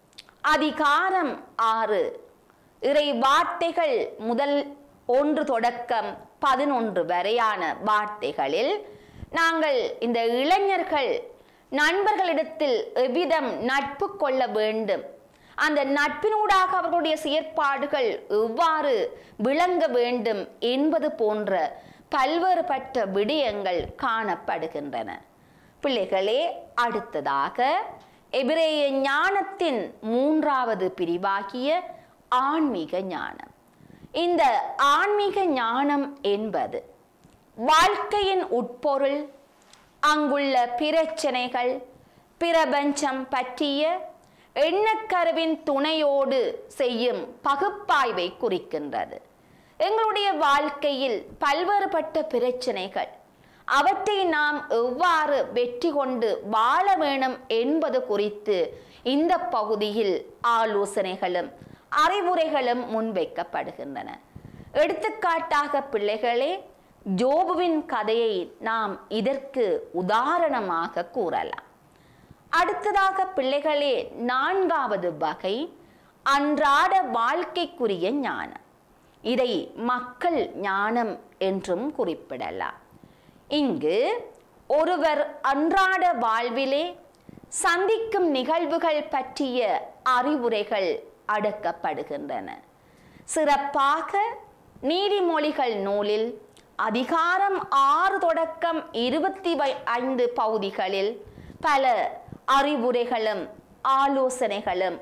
அதிகாரம் ஆறு இறை வார்த்தைகள் முதல் ஒன்று தொடக்கம் பதினொன்று வரையான வார்த்தைகளில் நாங்கள் இந்த இளைஞர்கள் நண்பர்களிடத்தில் எவ்விதம் நட்பு கொள்ள வேண்டும் அந்த நட்பினூடாக அவர்களுடைய செயற்பாடுகள் எவ்வாறு விளங்க வேண்டும் என்பது போன்ற பல்வேறுபட்ட விடயங்கள் காணப்படுகின்றன பிள்ளைகளே அடுத்ததாக எபிரேய ஞானத்தின் மூன்றாவது பிரிவாகிய ஆன்மீக ஞானம் இந்த ஆன்மீக ஞானம் என்பது வாழ்க்கையின் உட்பொருள் அங்குள்ள பிரச்சனைகள் பிரபஞ்சம் பற்றிய எண்ணக்கருவின் துணையோடு செய்யும் பகுப்பாய்வை குறிக்கின்றது எங்களுடைய வாழ்க்கையில் பல்வேறுபட்ட பிரச்சனைகள் அவற்றை நாம் எவ்வாறு வெற்றி கொண்டு வாழ வேணும் என்பது குறித்து இந்த பகுதியில் ஆலோசனைகளும் அறிவுரைகளும் முன்வைக்கப்படுகின்றன எடுத்துக்காட்டாக பிள்ளைகளே ஜோபுவின் கதையை நாம் இதற்கு உதாரணமாக கூறலாம் அடுத்ததாக பிள்ளைகளே நான்காவது வகை அன்றாட வாழ்க்கைக்குரிய ஞானம் இதை மக்கள் ஞானம் என்றும் குறிப்பிடலாம் இங்கு ஒருவர் அன்றாட வாழ்விலே சந்திக்கும் நிகழ்வுகள் பற்றிய அறிவுரைகள் அடக்கப்படுகின்றன சிறப்பாக நீதிமொழிகள் நூலில் அதிகாரம் ஆறு தொடக்கம் இருபத்தி வை- ஐந்து பகுதிகளில் பல அறிவுரைகளும் ஆலோசனைகளும்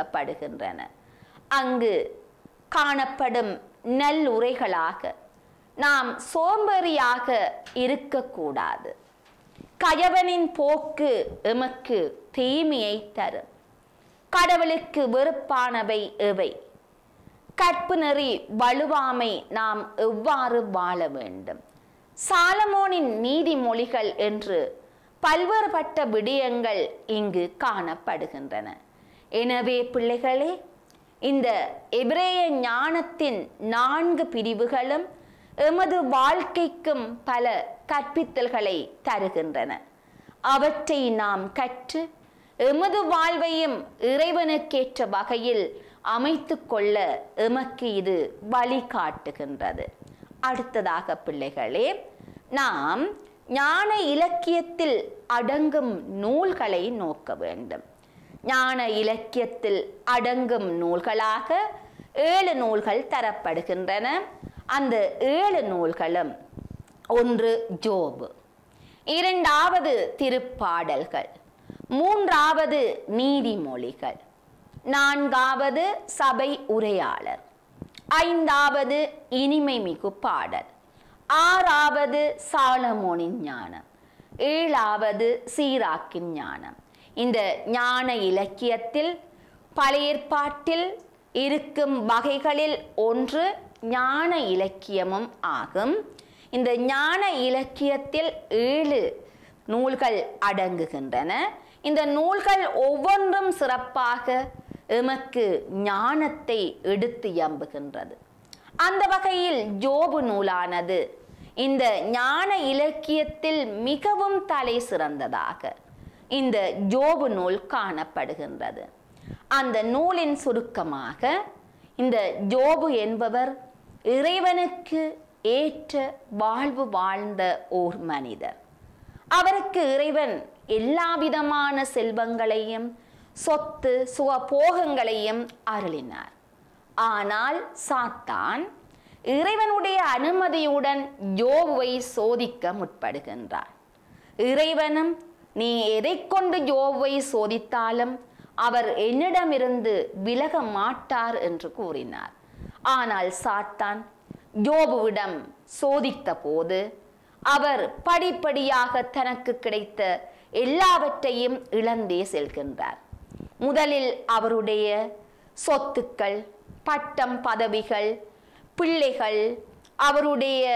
முன்வைக்கப்படுகின்றன அங்கு காணப்படும் நல்லுரைகளாக நாம் சோம்பேறியாக இருக்கக்கூடாது கயவனின் போக்கு எமக்கு தீமையை தரும் கடவுளுக்கு வெறுப்பானவை எவை கற்பு நெறி வலுவாமை நாம் எவ்வாறு வாழ வேண்டும் சாலமோனின் நீதிமொழிகள் என்று பல்வேறுபட்ட விடயங்கள் இங்கு காணப்படுகின்றன எனவே பிள்ளைகளே இந்த எபிரேய ஞானத்தின் நான்கு பிரிவுகளும் எமது வாழ்க்கைக்கும் பல கற்பித்தல்களை தருகின்றன அவற்றை நாம் கற்று எமது வாழ்வையும் இறைவனுக்கேற்ற வகையில் அமைத்து கொள்ள எமக்கு இது வழிகாட்டுகின்றது அடுத்ததாக பிள்ளைகளே நாம் ஞான இலக்கியத்தில் அடங்கும் நூல்களை நோக்க வேண்டும் ஞான இலக்கியத்தில் அடங்கும் நூல்களாக ஏழு நூல்கள் தரப்படுகின்றன அந்த ஏழு நூல்களும் ஒன்று ஜோபு இரண்டாவது திருப்பாடல்கள் மூன்றாவது நீதிமொழிகள் நான்காவது சபை உரையாளர் ஐந்தாவது இனிமை மிகு பாடல் ஆறாவது சாலமோனின் ஞானம் ஏழாவது சீராக்கின் ஞானம் இந்த ஞான இலக்கியத்தில் பழைய ஏற்பாட்டில் இருக்கும் வகைகளில் ஒன்று ஞான இலக்கியமும் ஆகும் இந்த ஞான இலக்கியத்தில் ஏழு நூல்கள் அடங்குகின்றன இந்த நூல்கள் ஒவ்வொன்றும் சிறப்பாக எமக்கு ஞானத்தை எடுத்து எம்புகின்றது அந்த வகையில் ஜோபு நூலானது இந்த ஞான இலக்கியத்தில் மிகவும் தலை சிறந்ததாக இந்த ஜோபு நூல் காணப்படுகின்றது அந்த நூலின் சுருக்கமாக இந்த ஜோபு என்பவர் இறைவனுக்கு ஏற்ற வாழ்வு வாழ்ந்த ஓர் மனிதர் அவருக்கு இறைவன் எல்லா விதமான செல்வங்களையும் சொத்து சுகபோகங்களையும் அருளினார் ஆனால் சாத்தான் இறைவனுடைய அனுமதியுடன் யோபுவை சோதிக்க முற்படுகின்றார் இறைவனும் நீ எதை கொண்டு யோபுவை சோதித்தாலும் அவர் என்னிடமிருந்து விலக மாட்டார் என்று கூறினார் ஆனால் சாத்தான் யோபுவிடம் சோதித்த போது அவர் படிப்படியாக தனக்கு கிடைத்த எல்லாவற்றையும் இழந்தே செல்கின்றார் முதலில் அவருடைய சொத்துக்கள் பட்டம் பதவிகள் பிள்ளைகள் அவருடைய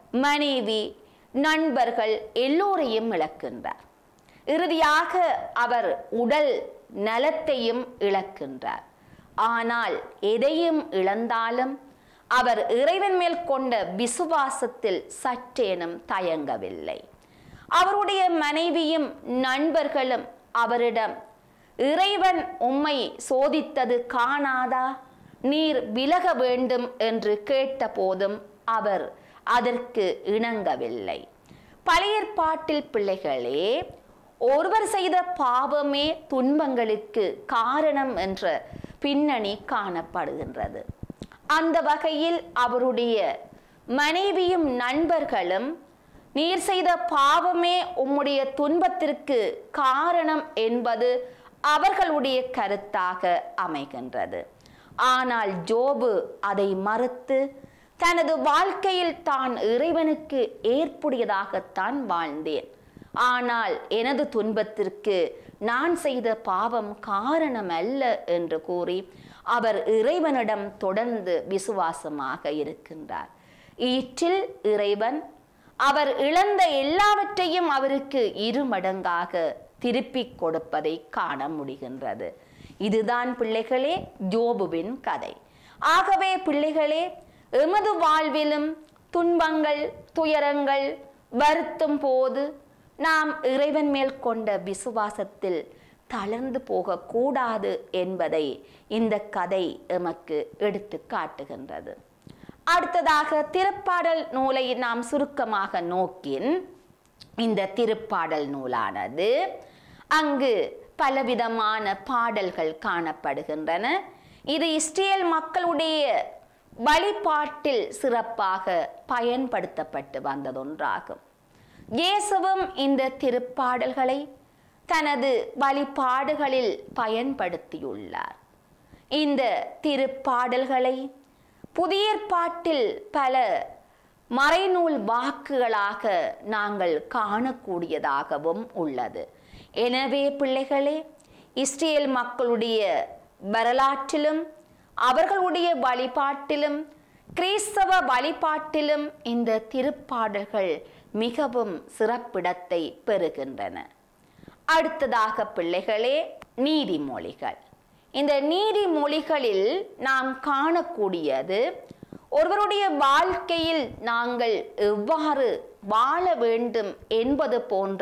மனைவி நண்பர்கள் எல்லோரையும் இழக்கின்றார் இறுதியாக அவர் உடல் நலத்தையும் இழக்கின்றார் ஆனால் எதையும் இழந்தாலும் அவர் இறைவன் மேல் கொண்ட விசுவாசத்தில் சற்றேனும் தயங்கவில்லை அவருடைய மனைவியும் நண்பர்களும் அவரிடம் இறைவன் உம்மை சோதித்தது காணாதா நீர் விலக வேண்டும் என்று கேட்டபோதும் அவர் அதற்கு இணங்கவில்லை பழைய பாட்டில் பிள்ளைகளே ஒருவர் செய்த பாவமே துன்பங்களுக்கு காரணம் என்ற பின்னணி காணப்படுகின்றது அந்த வகையில் அவருடைய மனைவியும் நண்பர்களும் நீர் செய்த பாவமே உம்முடைய துன்பத்திற்கு காரணம் என்பது அவர்களுடைய கருத்தாக அமைகின்றது ஆனால் ஜோபு அதை மறுத்து தனது வாழ்க்கையில் தான் இறைவனுக்கு ஏற்புடையதாகத்தான் வாழ்ந்தேன் ஆனால் எனது துன்பத்திற்கு நான் செய்த பாவம் காரணம் அல்ல என்று கூறி அவர் இறைவனிடம் தொடர்ந்து விசுவாசமாக இருக்கின்றார் ஈற்றில் இறைவன் அவர் இழந்த எல்லாவற்றையும் அவருக்கு இரு மடங்காக திருப்பிக் கொடுப்பதை காண முடிகின்றது இதுதான் பிள்ளைகளே ஜோபுவின் கதை ஆகவே பிள்ளைகளே எமது வாழ்விலும் துன்பங்கள் துயரங்கள் வருத்தும் போது நாம் இறைவன் மேல் கொண்ட விசுவாசத்தில் தளர்ந்து போகக்கூடாது என்பதை இந்த கதை எமக்கு எடுத்து காட்டுகின்றது அடுத்ததாக திருப்பாடல் நூலை நாம் சுருக்கமாக நோக்கின் இந்த திருப்பாடல் நூலானது அங்கு பலவிதமான பாடல்கள் காணப்படுகின்றன இது இஸ்ரேல் மக்களுடைய வழிபாட்டில் சிறப்பாக பயன்படுத்தப்பட்டு வந்ததொன்றாகும் இயேசுவும் இந்த திருப்பாடல்களை தனது வழிபாடுகளில் பயன்படுத்தியுள்ளார் இந்த திருப்பாடல்களை புதிய ஏற்பாட்டில் பல மறைநூல் வாக்குகளாக நாங்கள் காணக்கூடியதாகவும் உள்ளது எனவே பிள்ளைகளே இஸ்ரேல் மக்களுடைய வரலாற்றிலும் அவர்களுடைய வழிபாட்டிலும் கிறிஸ்தவ வழிபாட்டிலும் இந்த திருப்பாடல்கள் மிகவும் சிறப்பிடத்தை பெறுகின்றன அடுத்ததாக பிள்ளைகளே நீதிமொழிகள் இந்த நீதிமொழிகளில் நாம் காணக்கூடியது ஒருவருடைய வாழ்க்கையில் நாங்கள் எவ்வாறு வாழ வேண்டும் என்பது போன்ற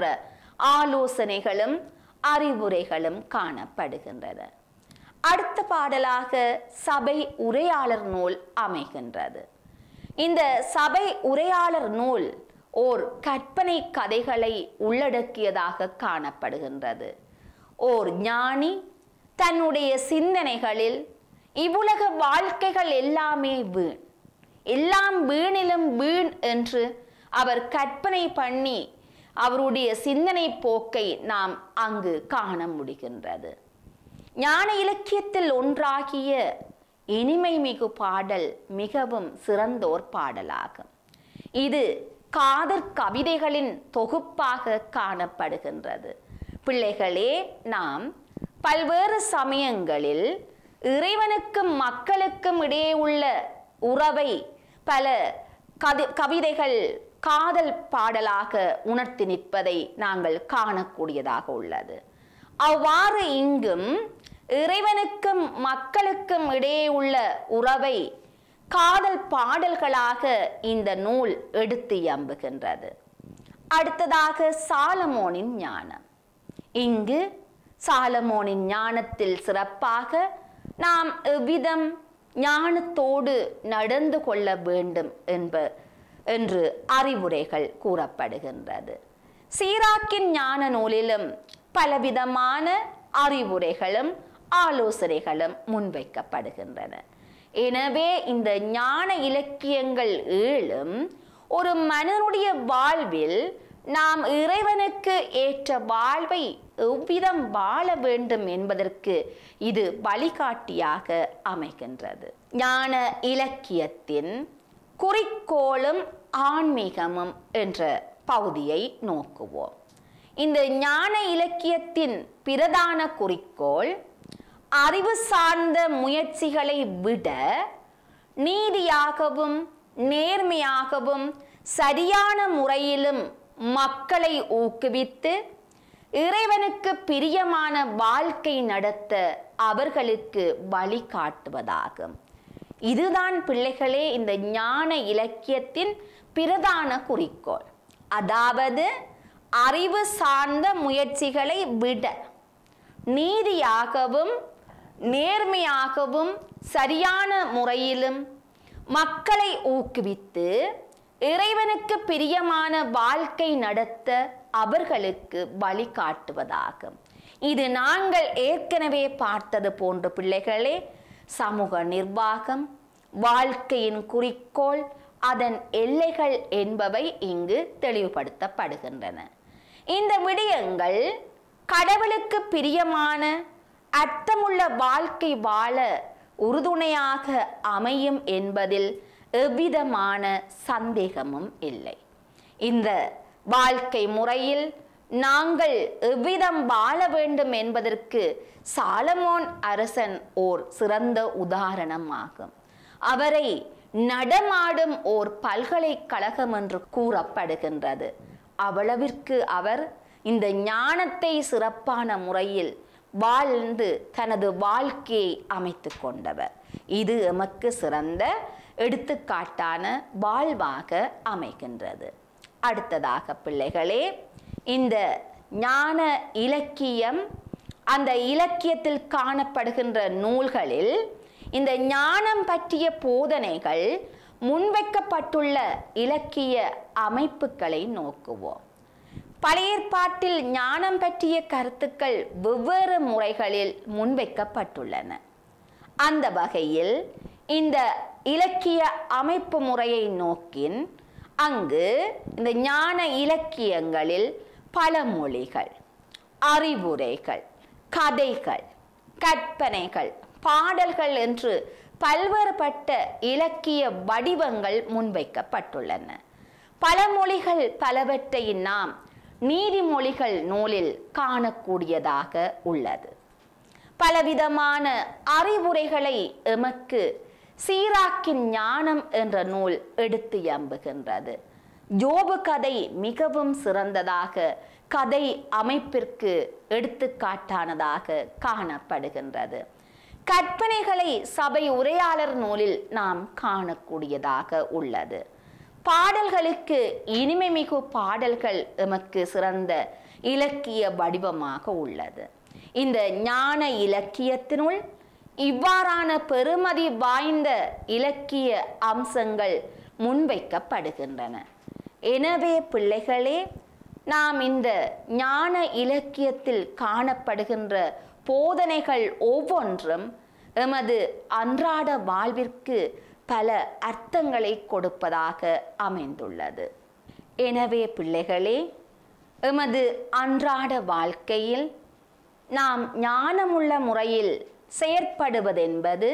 ஆலோசனைகளும் அறிவுரைகளும் காணப்படுகின்றன அடுத்த பாடலாக சபை உரையாளர் நூல் அமைகின்றது இந்த சபை உரையாளர் நூல் ஓர் கற்பனை கதைகளை உள்ளடக்கியதாக காணப்படுகின்றது ஓர் ஞானி தன்னுடைய சிந்தனைகளில் இவ்வுலக வாழ்க்கைகள் எல்லாமே வீண் எல்லாம் வீணிலும் வீண் என்று அவர் கற்பனை பண்ணி அவருடைய சிந்தனை போக்கை நாம் அங்கு காண முடிகின்றது ஞான இலக்கியத்தில் ஒன்றாகிய இனிமை மிகு பாடல் மிகவும் சிறந்தோர் பாடலாகும் இது காதற் கவிதைகளின் தொகுப்பாக காணப்படுகின்றது பிள்ளைகளே நாம் பல்வேறு சமயங்களில் இறைவனுக்கும் மக்களுக்கும் இடையே உள்ள உறவை பல கதி கவிதைகள் காதல் பாடலாக உணர்த்தி நிற்பதை நாங்கள் காணக்கூடியதாக உள்ளது அவ்வாறு இங்கும் இறைவனுக்கும் மக்களுக்கும் இடையே உள்ள உறவை காதல் பாடல்களாக இந்த நூல் எடுத்து எம்புகின்றது அடுத்ததாக சாலமோனின் ஞானம் இங்கு சாலமோனின் ஞானத்தில் சிறப்பாக நாம் எவ்விதம் ஞானத்தோடு நடந்து கொள்ள வேண்டும் என்ப என்று அறிவுரைகள் கூறப்படுகின்றது சீராக்கின் ஞான நூலிலும் பலவிதமான அறிவுரைகளும் ஆலோசனைகளும் முன்வைக்கப்படுகின்றன எனவே இந்த ஞான இலக்கியங்கள் ஏழும் ஒரு மனிதனுடைய வாழ்வில் நாம் இறைவனுக்கு ஏற்ற வாழ்வை எவ்விதம் வாழ வேண்டும் என்பதற்கு இது வழிகாட்டியாக அமைகின்றது ஞான இலக்கியத்தின் குறிக்கோளும் ஆன்மீகமும் என்ற பகுதியை நோக்குவோம் இந்த ஞான இலக்கியத்தின் பிரதான குறிக்கோள் அறிவு சார்ந்த முயற்சிகளை விட நீதியாகவும் நேர்மையாகவும் சரியான முறையிலும் மக்களை ஊக்குவித்து இறைவனுக்கு பிரியமான வாழ்க்கை நடத்த அவர்களுக்கு வழிகாட்டுவதாகும் இதுதான் பிள்ளைகளே இந்த ஞான இலக்கியத்தின் பிரதான குறிக்கோள் அதாவது அறிவு சார்ந்த முயற்சிகளை விட நீதியாகவும் நேர்மையாகவும் சரியான முறையிலும் மக்களை ஊக்குவித்து இறைவனுக்கு பிரியமான வாழ்க்கை நடத்த அவர்களுக்கு வழிகாட்டுவதாகும் இது நாங்கள் ஏற்கனவே பார்த்தது போன்ற பிள்ளைகளே சமூக நிர்வாகம் வாழ்க்கையின் குறிக்கோள் அதன் எல்லைகள் என்பவை இங்கு தெளிவுபடுத்தப்படுகின்றன இந்த விடயங்கள் கடவுளுக்கு பிரியமான அர்த்தமுள்ள வாழ்க்கை வாழ உறுதுணையாக அமையும் என்பதில் எவ்விதமான சந்தேகமும் இல்லை இந்த வாழ்க்கை முறையில் நாங்கள் எவ்விதம் வாழ வேண்டும் என்பதற்கு சாலமோன் அரசன் ஓர் சிறந்த உதாரணமாகும் அவரை நடமாடும் ஓர் பல்கலைக்கழகம் என்று கூறப்படுகின்றது அவ்வளவிற்கு அவர் இந்த ஞானத்தை சிறப்பான முறையில் வாழ்ந்து தனது வாழ்க்கையை அமைத்து கொண்டவர் இது எமக்கு சிறந்த எடுத்துக்காட்டான வாழ்வாக அமைகின்றது அடுத்ததாக பிள்ளைகளே இந்த ஞான இலக்கியம் அந்த இலக்கியத்தில் காணப்படுகின்ற நூல்களில் இந்த ஞானம் பற்றிய போதனைகள் முன்வைக்கப்பட்டுள்ள இலக்கிய அமைப்புகளை நோக்குவோம் பழைய ஏற்பாட்டில் ஞானம் பற்றிய கருத்துக்கள் வெவ்வேறு முறைகளில் முன்வைக்கப்பட்டுள்ளன அந்த வகையில் இந்த இலக்கிய அமைப்பு முறையை நோக்கின் அங்கு இந்த ஞான இலக்கியங்களில் பழமொழிகள் அறிவுரைகள் கதைகள் கற்பனைகள் பாடல்கள் என்று பல்வேறுபட்ட இலக்கிய வடிவங்கள் முன்வைக்கப்பட்டுள்ளன பழமொழிகள் பலவற்றை நாம் நீதிமொழிகள் நூலில் காணக்கூடியதாக உள்ளது பலவிதமான அறிவுரைகளை எமக்கு சீராக்கின் ஞானம் என்ற நூல் எடுத்து எம்புகின்றது ஜோபு கதை மிகவும் சிறந்ததாக கதை அமைப்பிற்கு எடுத்துக்காட்டானதாக காணப்படுகின்றது கற்பனைகளை சபை உரையாளர் நூலில் நாம் காணக்கூடியதாக உள்ளது பாடல்களுக்கு இனிமை மிகு பாடல்கள் எமக்கு சிறந்த இலக்கிய வடிவமாக உள்ளது இந்த ஞான இலக்கியத்தினுள் இவ்வாறான பெருமதி வாய்ந்த இலக்கிய அம்சங்கள் முன்வைக்கப்படுகின்றன எனவே பிள்ளைகளே நாம் இந்த ஞான இலக்கியத்தில் காணப்படுகின்ற போதனைகள் ஒவ்வொன்றும் எமது அன்றாட வாழ்விற்கு பல அர்த்தங்களை கொடுப்பதாக அமைந்துள்ளது எனவே பிள்ளைகளே எமது அன்றாட வாழ்க்கையில் நாம் ஞானமுள்ள முறையில் செயற்படுவதென்பது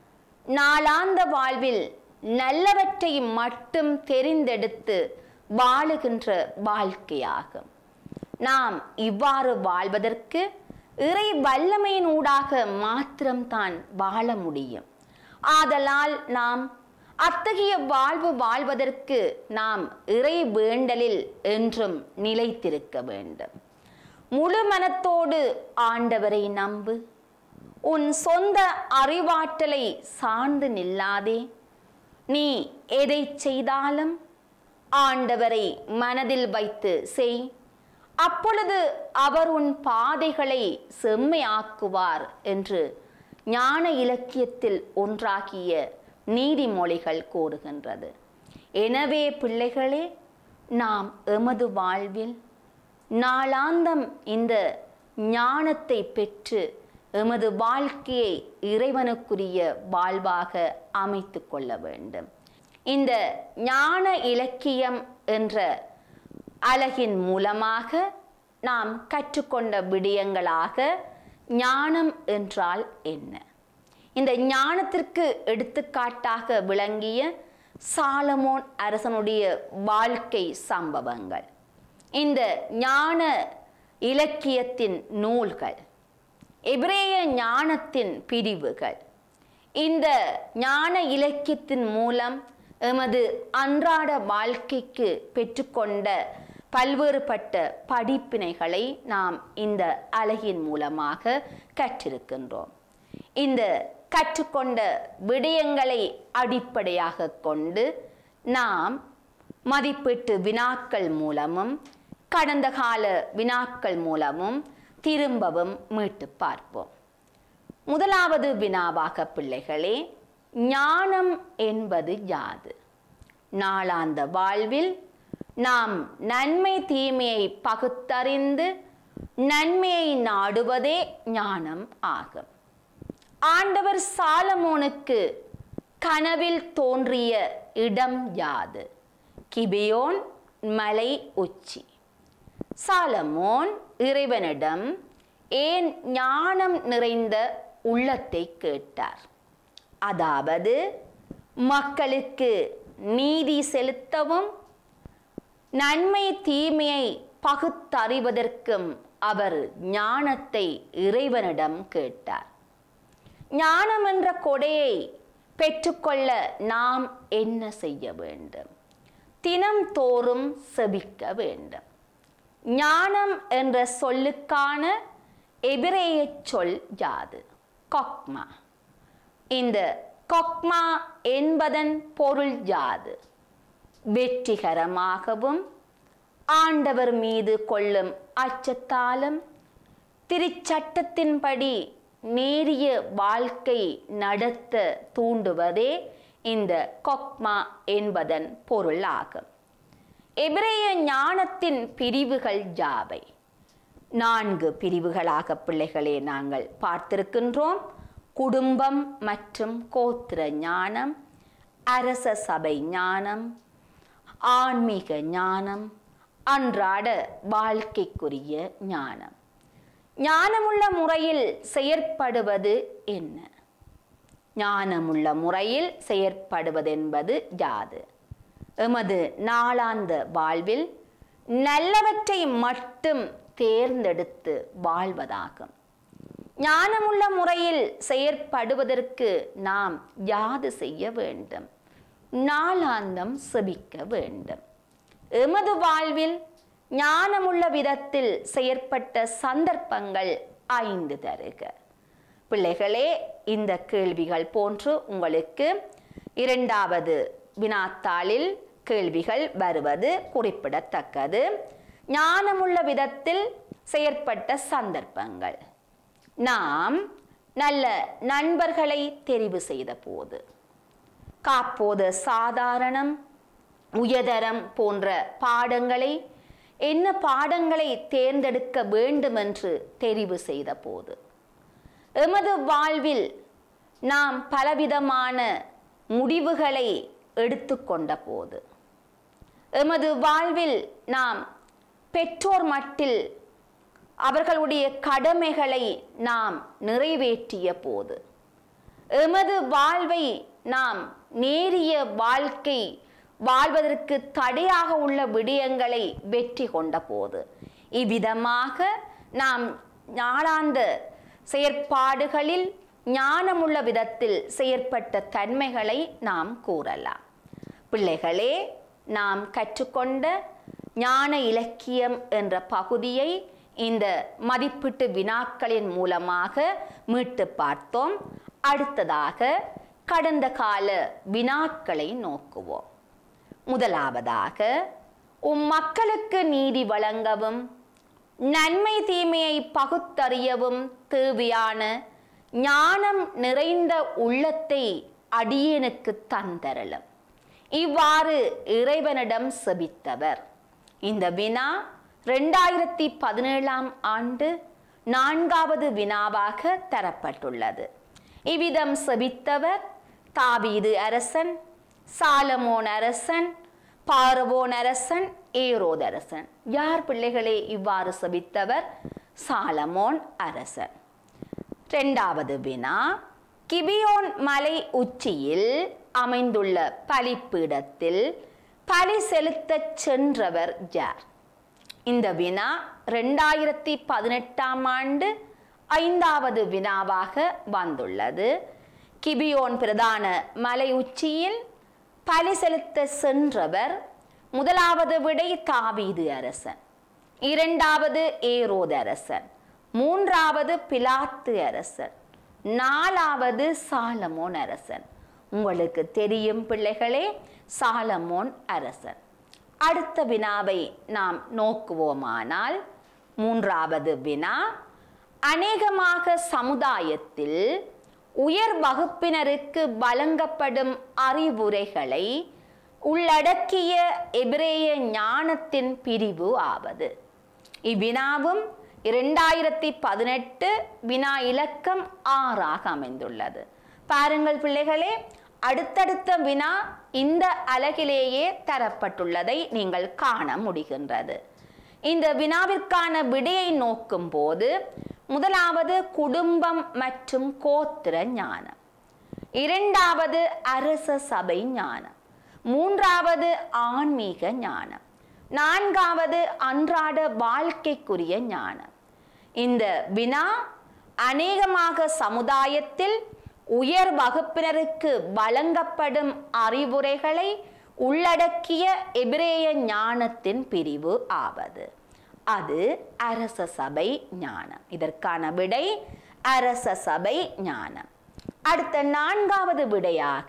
நாளாந்த வாழ்வில் நல்லவற்றை மட்டும் தெரிந்தெடுத்து வாழுகின்ற வாழ்க்கையாகும் நாம் இவ்வாறு வாழ்வதற்கு இறை வல்லமையினூடாக மாத்திரம்தான் வாழ முடியும் ஆதலால் நாம் அத்தகைய வாழ்வு வாழ்வதற்கு நாம் இறை வேண்டலில் என்றும் நிலைத்திருக்க வேண்டும் முழு மனத்தோடு ஆண்டவரை நம்பு உன் சொந்த அறிவாற்றலை சார்ந்து நில்லாதே நீ எதை செய்தாலும் ஆண்டவரை மனதில் வைத்து செய் அப்பொழுது அவர் உன் பாதைகளை செம்மையாக்குவார் என்று ஞான இலக்கியத்தில் ஒன்றாகிய நீதிமொழிகள் கூறுகின்றது எனவே பிள்ளைகளே நாம் எமது வாழ்வில் நாளாந்தம் இந்த ஞானத்தை பெற்று எமது வாழ்க்கையை இறைவனுக்குரிய வாழ்வாக அமைத்து கொள்ள வேண்டும் இந்த ஞான இலக்கியம் என்ற அழகின் மூலமாக நாம் கற்றுக்கொண்ட விடயங்களாக ஞானம் என்றால் என்ன இந்த ஞானத்திற்கு எடுத்துக்காட்டாக விளங்கிய சாலமோன் அரசனுடைய வாழ்க்கை சம்பவங்கள் இந்த ஞான இலக்கியத்தின் நூல்கள் எபிரேய ஞானத்தின் பிரிவுகள் இந்த ஞான இலக்கியத்தின் மூலம் எமது அன்றாட வாழ்க்கைக்கு பெற்றுக்கொண்ட பல்வேறுபட்ட படிப்பினைகளை நாம் இந்த அழகின் மூலமாக கற்றிருக்கின்றோம் இந்த கற்றுக்கொண்ட விடயங்களை அடிப்படையாக கொண்டு நாம் மதிப்பீட்டு வினாக்கள் மூலமும் கடந்த கால வினாக்கள் மூலமும் திரும்பவும் மீட்டு பார்ப்போம் முதலாவது வினாவாக பிள்ளைகளே ஞானம் என்பது யாது நாளாந்த வாழ்வில் நாம் நன்மை தீமையை பகுத்தறிந்து நன்மையை நாடுவதே ஞானம் ஆகும் ஆண்டவர் சாலமோனுக்கு கனவில் தோன்றிய இடம் யாது கிபியோன் மலை உச்சி சாலமோன் இறைவனிடம் ஏன் ஞானம் நிறைந்த உள்ளத்தை கேட்டார் அதாவது மக்களுக்கு நீதி செலுத்தவும் நன்மை தீமையை பகுத்தறிவதற்கும் அவர் ஞானத்தை இறைவனிடம் கேட்டார் ஞானம் என்ற கொடையை பெற்றுக்கொள்ள நாம் என்ன செய்ய வேண்டும் தினம் தோறும் செபிக்க வேண்டும் ஞானம் என்ற சொல்லுக்கான எபிரேய சொல் யாது கொக்மா இந்த கொக்மா என்பதன் பொருள் யாது வெற்றிகரமாகவும் ஆண்டவர் மீது கொள்ளும் அச்சத்தாலும் திருச்சட்டத்தின்படி நேரிய வாழ்க்கை நடத்த தூண்டுவதே இந்த கொக்மா என்பதன் பொருளாகும் எபிரேய ஞானத்தின் பிரிவுகள் யாவை நான்கு பிரிவுகளாக பிள்ளைகளே நாங்கள் பார்த்திருக்கின்றோம் குடும்பம் மற்றும் கோத்திர ஞானம் அரச சபை ஞானம் ஆன்மீக ஞானம் அன்றாட வாழ்க்கைக்குரிய ஞானம் ஞானமுள்ள முறையில் செயற்படுவது என்ன ஞானமுள்ள முறையில் செயற்படுவதென்பது யாது எமது நாளாந்த வாழ்வில் நல்லவற்றை மட்டும் தேர்ந்தெடுத்து வாழ்வதாகும் ஞானமுள்ள முறையில் செயற்படுவதற்கு நாம் யாது செய்ய வேண்டும் நாளாந்தம் செபிக்க வேண்டும் எமது வாழ்வில் ஞானமுள்ள விதத்தில் செயற்பட்ட சந்தர்ப்பங்கள் ஐந்து தருக பிள்ளைகளே இந்த கேள்விகள் போன்று உங்களுக்கு இரண்டாவது வினாத்தாளில் கேள்விகள் வருவது குறிப்பிடத்தக்கது ஞானமுள்ள விதத்தில் செயற்பட்ட சந்தர்ப்பங்கள் நாம் நல்ல நண்பர்களை தெரிவு செய்த போது காப்போது சாதாரணம் உயர்தரம் போன்ற பாடங்களை என்ன பாடங்களை தேர்ந்தெடுக்க வேண்டும் என்று தெரிவு செய்த போது எமது வாழ்வில் நாம் பலவிதமான முடிவுகளை எடுத்துக்கொண்ட போது எமது வாழ்வில் நாம் பெற்றோர் மட்டில் அவர்களுடைய கடமைகளை நாம் நிறைவேற்றிய போது எமது வாழ்வை நாம் நேரிய வாழ்க்கை வாழ்வதற்கு தடையாக உள்ள விடயங்களை வெற்றி கொண்ட போது இவ்விதமாக நாம் நாளாந்த செயற்பாடுகளில் ஞானமுள்ள விதத்தில் செயற்பட்ட தன்மைகளை நாம் கூறலாம் பிள்ளைகளே நாம் கற்றுக்கொண்ட ஞான இலக்கியம் என்ற பகுதியை இந்த மதிப்பீட்டு வினாக்களின் மூலமாக மீட்டு பார்த்தோம் அடுத்ததாக கடந்த கால வினாக்களை நோக்குவோம் முதலாவதாக உம் மக்களுக்கு நீதி வழங்கவும் நன்மை தீமையை பகுத்தறியவும் தேவையான ஞானம் நிறைந்த உள்ளத்தை அடியனுக்கு தந்தரலும் இவ்வாறு இறைவனிடம் செபித்தவர் இந்த வினா ரெண்டாயிரத்தி பதினேழாம் ஆண்டு நான்காவது வினாவாக தரப்பட்டுள்ளது இவ்விதம் செபித்தவர் தாவீது அரசன் சாலமோன் அரசன் பார்வோன் அரசன் ஏரோதரசன் யார் பிள்ளைகளே இவ்வாறு செபித்தவர் சாலமோன் அரசன் இரண்டாவது வினா கிபியோன் மலை உச்சியில் அமைந்துள்ள பலிப்பீடத்தில் பலி செலுத்தச் சென்றவர் யார் இந்த வினா ரெண்டாயிரத்தி பதினெட்டாம் ஆண்டு ஐந்தாவது வினாவாக வந்துள்ளது கிபியோன் பிரதான மலை உச்சியில் பலி செலுத்த சென்றவர் முதலாவது விடை தாவீது அரசன் இரண்டாவது ஏரோது அரசன் மூன்றாவது பிலாத்து அரசன் நாலாவது சாலமோன் அரசன் உங்களுக்கு தெரியும் பிள்ளைகளே சாலமோன் அரசன் அடுத்த வினாவை நாம் நோக்குவோமானால் மூன்றாவது வினா அநேகமாக சமுதாயத்தில் உயர் வகுப்பினருக்கு வழங்கப்படும் அறிவுரைகளை உள்ளடக்கிய எபிரேய ஞானத்தின் பிரிவு ஆவது இவ்வினாவும் இரண்டாயிரத்தி பதினெட்டு வினா இலக்கம் ஆறாக அமைந்துள்ளது பாருங்கள் பிள்ளைகளே அடுத்தடுத்த வினா இந்த அலகிலேயே தரப்பட்டுள்ளதை நீங்கள் காண முடிகின்றது இந்த வினாவிற்கான விடையை நோக்கும் போது முதலாவது குடும்பம் மற்றும் கோத்திர ஞானம் இரண்டாவது அரச சபை ஞானம் மூன்றாவது ஆன்மீக ஞானம் நான்காவது அன்றாட வாழ்க்கைக்குரிய ஞானம் இந்த வினா அநேகமாக சமுதாயத்தில் உயர் வகுப்பினருக்கு வழங்கப்படும் அறிவுரைகளை உள்ளடக்கிய எபிரேய ஞானத்தின் பிரிவு ஆவது அது அரச சபை ஞானம் இதற்கான விடை அரச சபை ஞானம் அடுத்த நான்காவது விடையாக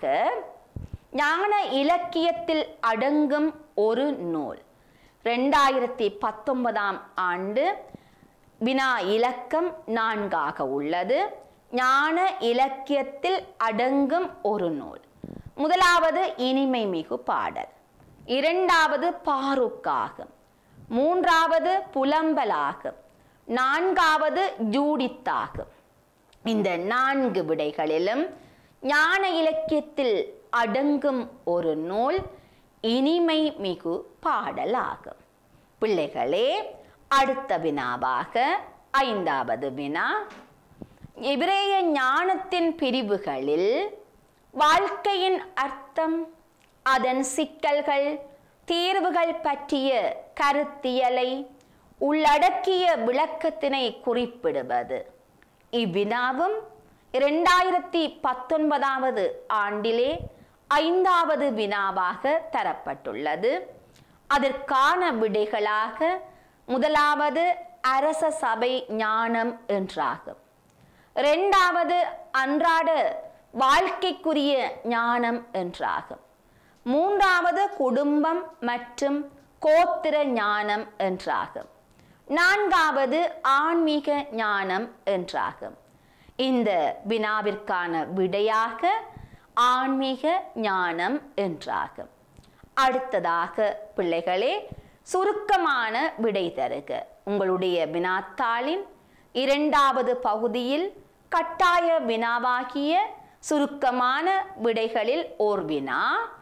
ஞான இலக்கியத்தில் அடங்கும் ஒரு நூல் ரெண்டாயிரத்தி பத்தொன்பதாம் ஆண்டு வினா இலக்கம் நான்காக உள்ளது ஞான இலக்கியத்தில் அடங்கும் ஒரு நூல் முதலாவது இனிமை மிகு பாடல் இரண்டாவது பாருக்காகும் மூன்றாவது புலம்பலாகும் நான்காவது ஜூடித்தாகும் இந்த நான்கு விடைகளிலும் ஞான இலக்கியத்தில் அடங்கும் ஒரு நூல் இனிமை மிகு பாடலாகும் பிள்ளைகளே அடுத்த வினாவாக ஐந்தாவது வினா எபிரேய ஞானத்தின் பிரிவுகளில் வாழ்க்கையின் அர்த்தம் அதன் சிக்கல்கள் தீர்வுகள் பற்றிய கருத்தியலை உள்ளடக்கிய விளக்கத்தினை குறிப்பிடுவது இவ்வினாவும் இரண்டாயிரத்தி பத்தொன்பதாவது ஆண்டிலே ஐந்தாவது வினாவாக தரப்பட்டுள்ளது அதற்கான விடைகளாக முதலாவது அரச சபை ஞானம் என்றாகும் இரண்டாவது அன்றாட வாழ்க்கைக்குரிய ஞானம் என்றாகும் மூன்றாவது குடும்பம் மற்றும் கோத்திர ஞானம் என்றாகும் நான்காவது ஆன்மீக ஞானம் என்றாகும் இந்த வினாவிற்கான விடையாக ஆன்மீக ஞானம் என்றாகும் அடுத்ததாக பிள்ளைகளே சுருக்கமான விடை தருக உங்களுடைய வினாத்தாளின் இரண்டாவது பகுதியில் கட்டாய வினாவாகிய சுருக்கமான விடைகளில் ஓர் வினா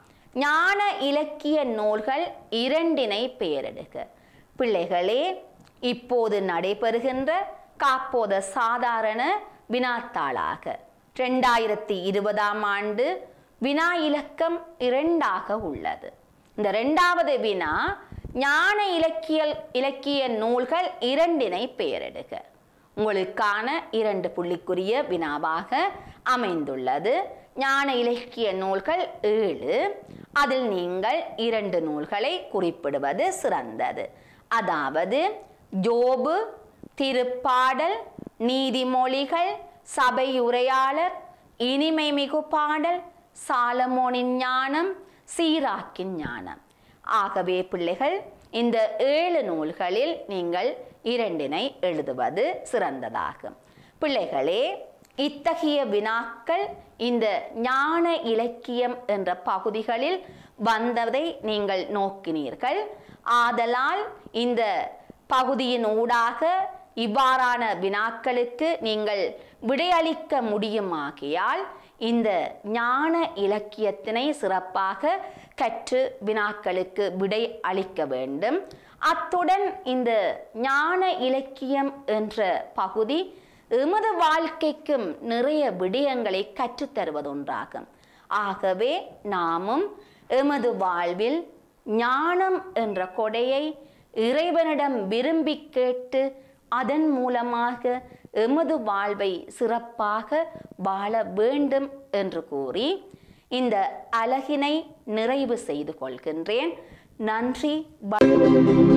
ஞான இலக்கிய நூல்கள் இரண்டினை பெயரிடுக பிள்ளைகளே இப்போது நடைபெறுகின்ற காப்போத சாதாரண வினாத்தாளாக ரெண்டாயிரத்தி இருபதாம் ஆண்டு வினா இலக்கம் இரண்டாக உள்ளது இந்த இரண்டாவது வினா ஞான இலக்கிய இலக்கிய நூல்கள் இரண்டினை பெயரிடுக உங்களுக்கான இரண்டு புள்ளிக்குரிய வினாவாக அமைந்துள்ளது ஞான இலக்கிய நூல்கள் ஏழு அதில் நீங்கள் இரண்டு நூல்களை குறிப்பிடுவது சிறந்தது அதாவது ஜோபு திருப்பாடல் நீதிமொழிகள் சபையுரையாளர் இனிமை மிகு பாடல் சாலமோனின் ஞானம் சீராக்கின் ஞானம் ஆகவே பிள்ளைகள் இந்த ஏழு நூல்களில் நீங்கள் இரண்டினை எழுதுவது சிறந்ததாகும் பிள்ளைகளே இத்தகைய வினாக்கள் இந்த ஞான இலக்கியம் என்ற பகுதிகளில் வந்ததை நீங்கள் நோக்கினீர்கள் ஆதலால் இந்த பகுதியின் ஊடாக இவ்வாறான வினாக்களுக்கு நீங்கள் விடையளிக்க முடியுமாகியால் இந்த ஞான இலக்கியத்தினை சிறப்பாக கற்று வினாக்களுக்கு விடை அளிக்க வேண்டும் அத்துடன் இந்த ஞான இலக்கியம் என்ற பகுதி எமது வாழ்க்கைக்கும் நிறைய விடயங்களை கற்றுத்தருவதொன்றாகும் ஆகவே நாமும் எமது வாழ்வில் ஞானம் என்ற கொடையை இறைவனிடம் விரும்பி கேட்டு அதன் மூலமாக எமது வாழ்வை சிறப்பாக வாழ வேண்டும் என்று கூறி இந்த அழகினை நிறைவு செய்து கொள்கின்றேன் நன்றி வ-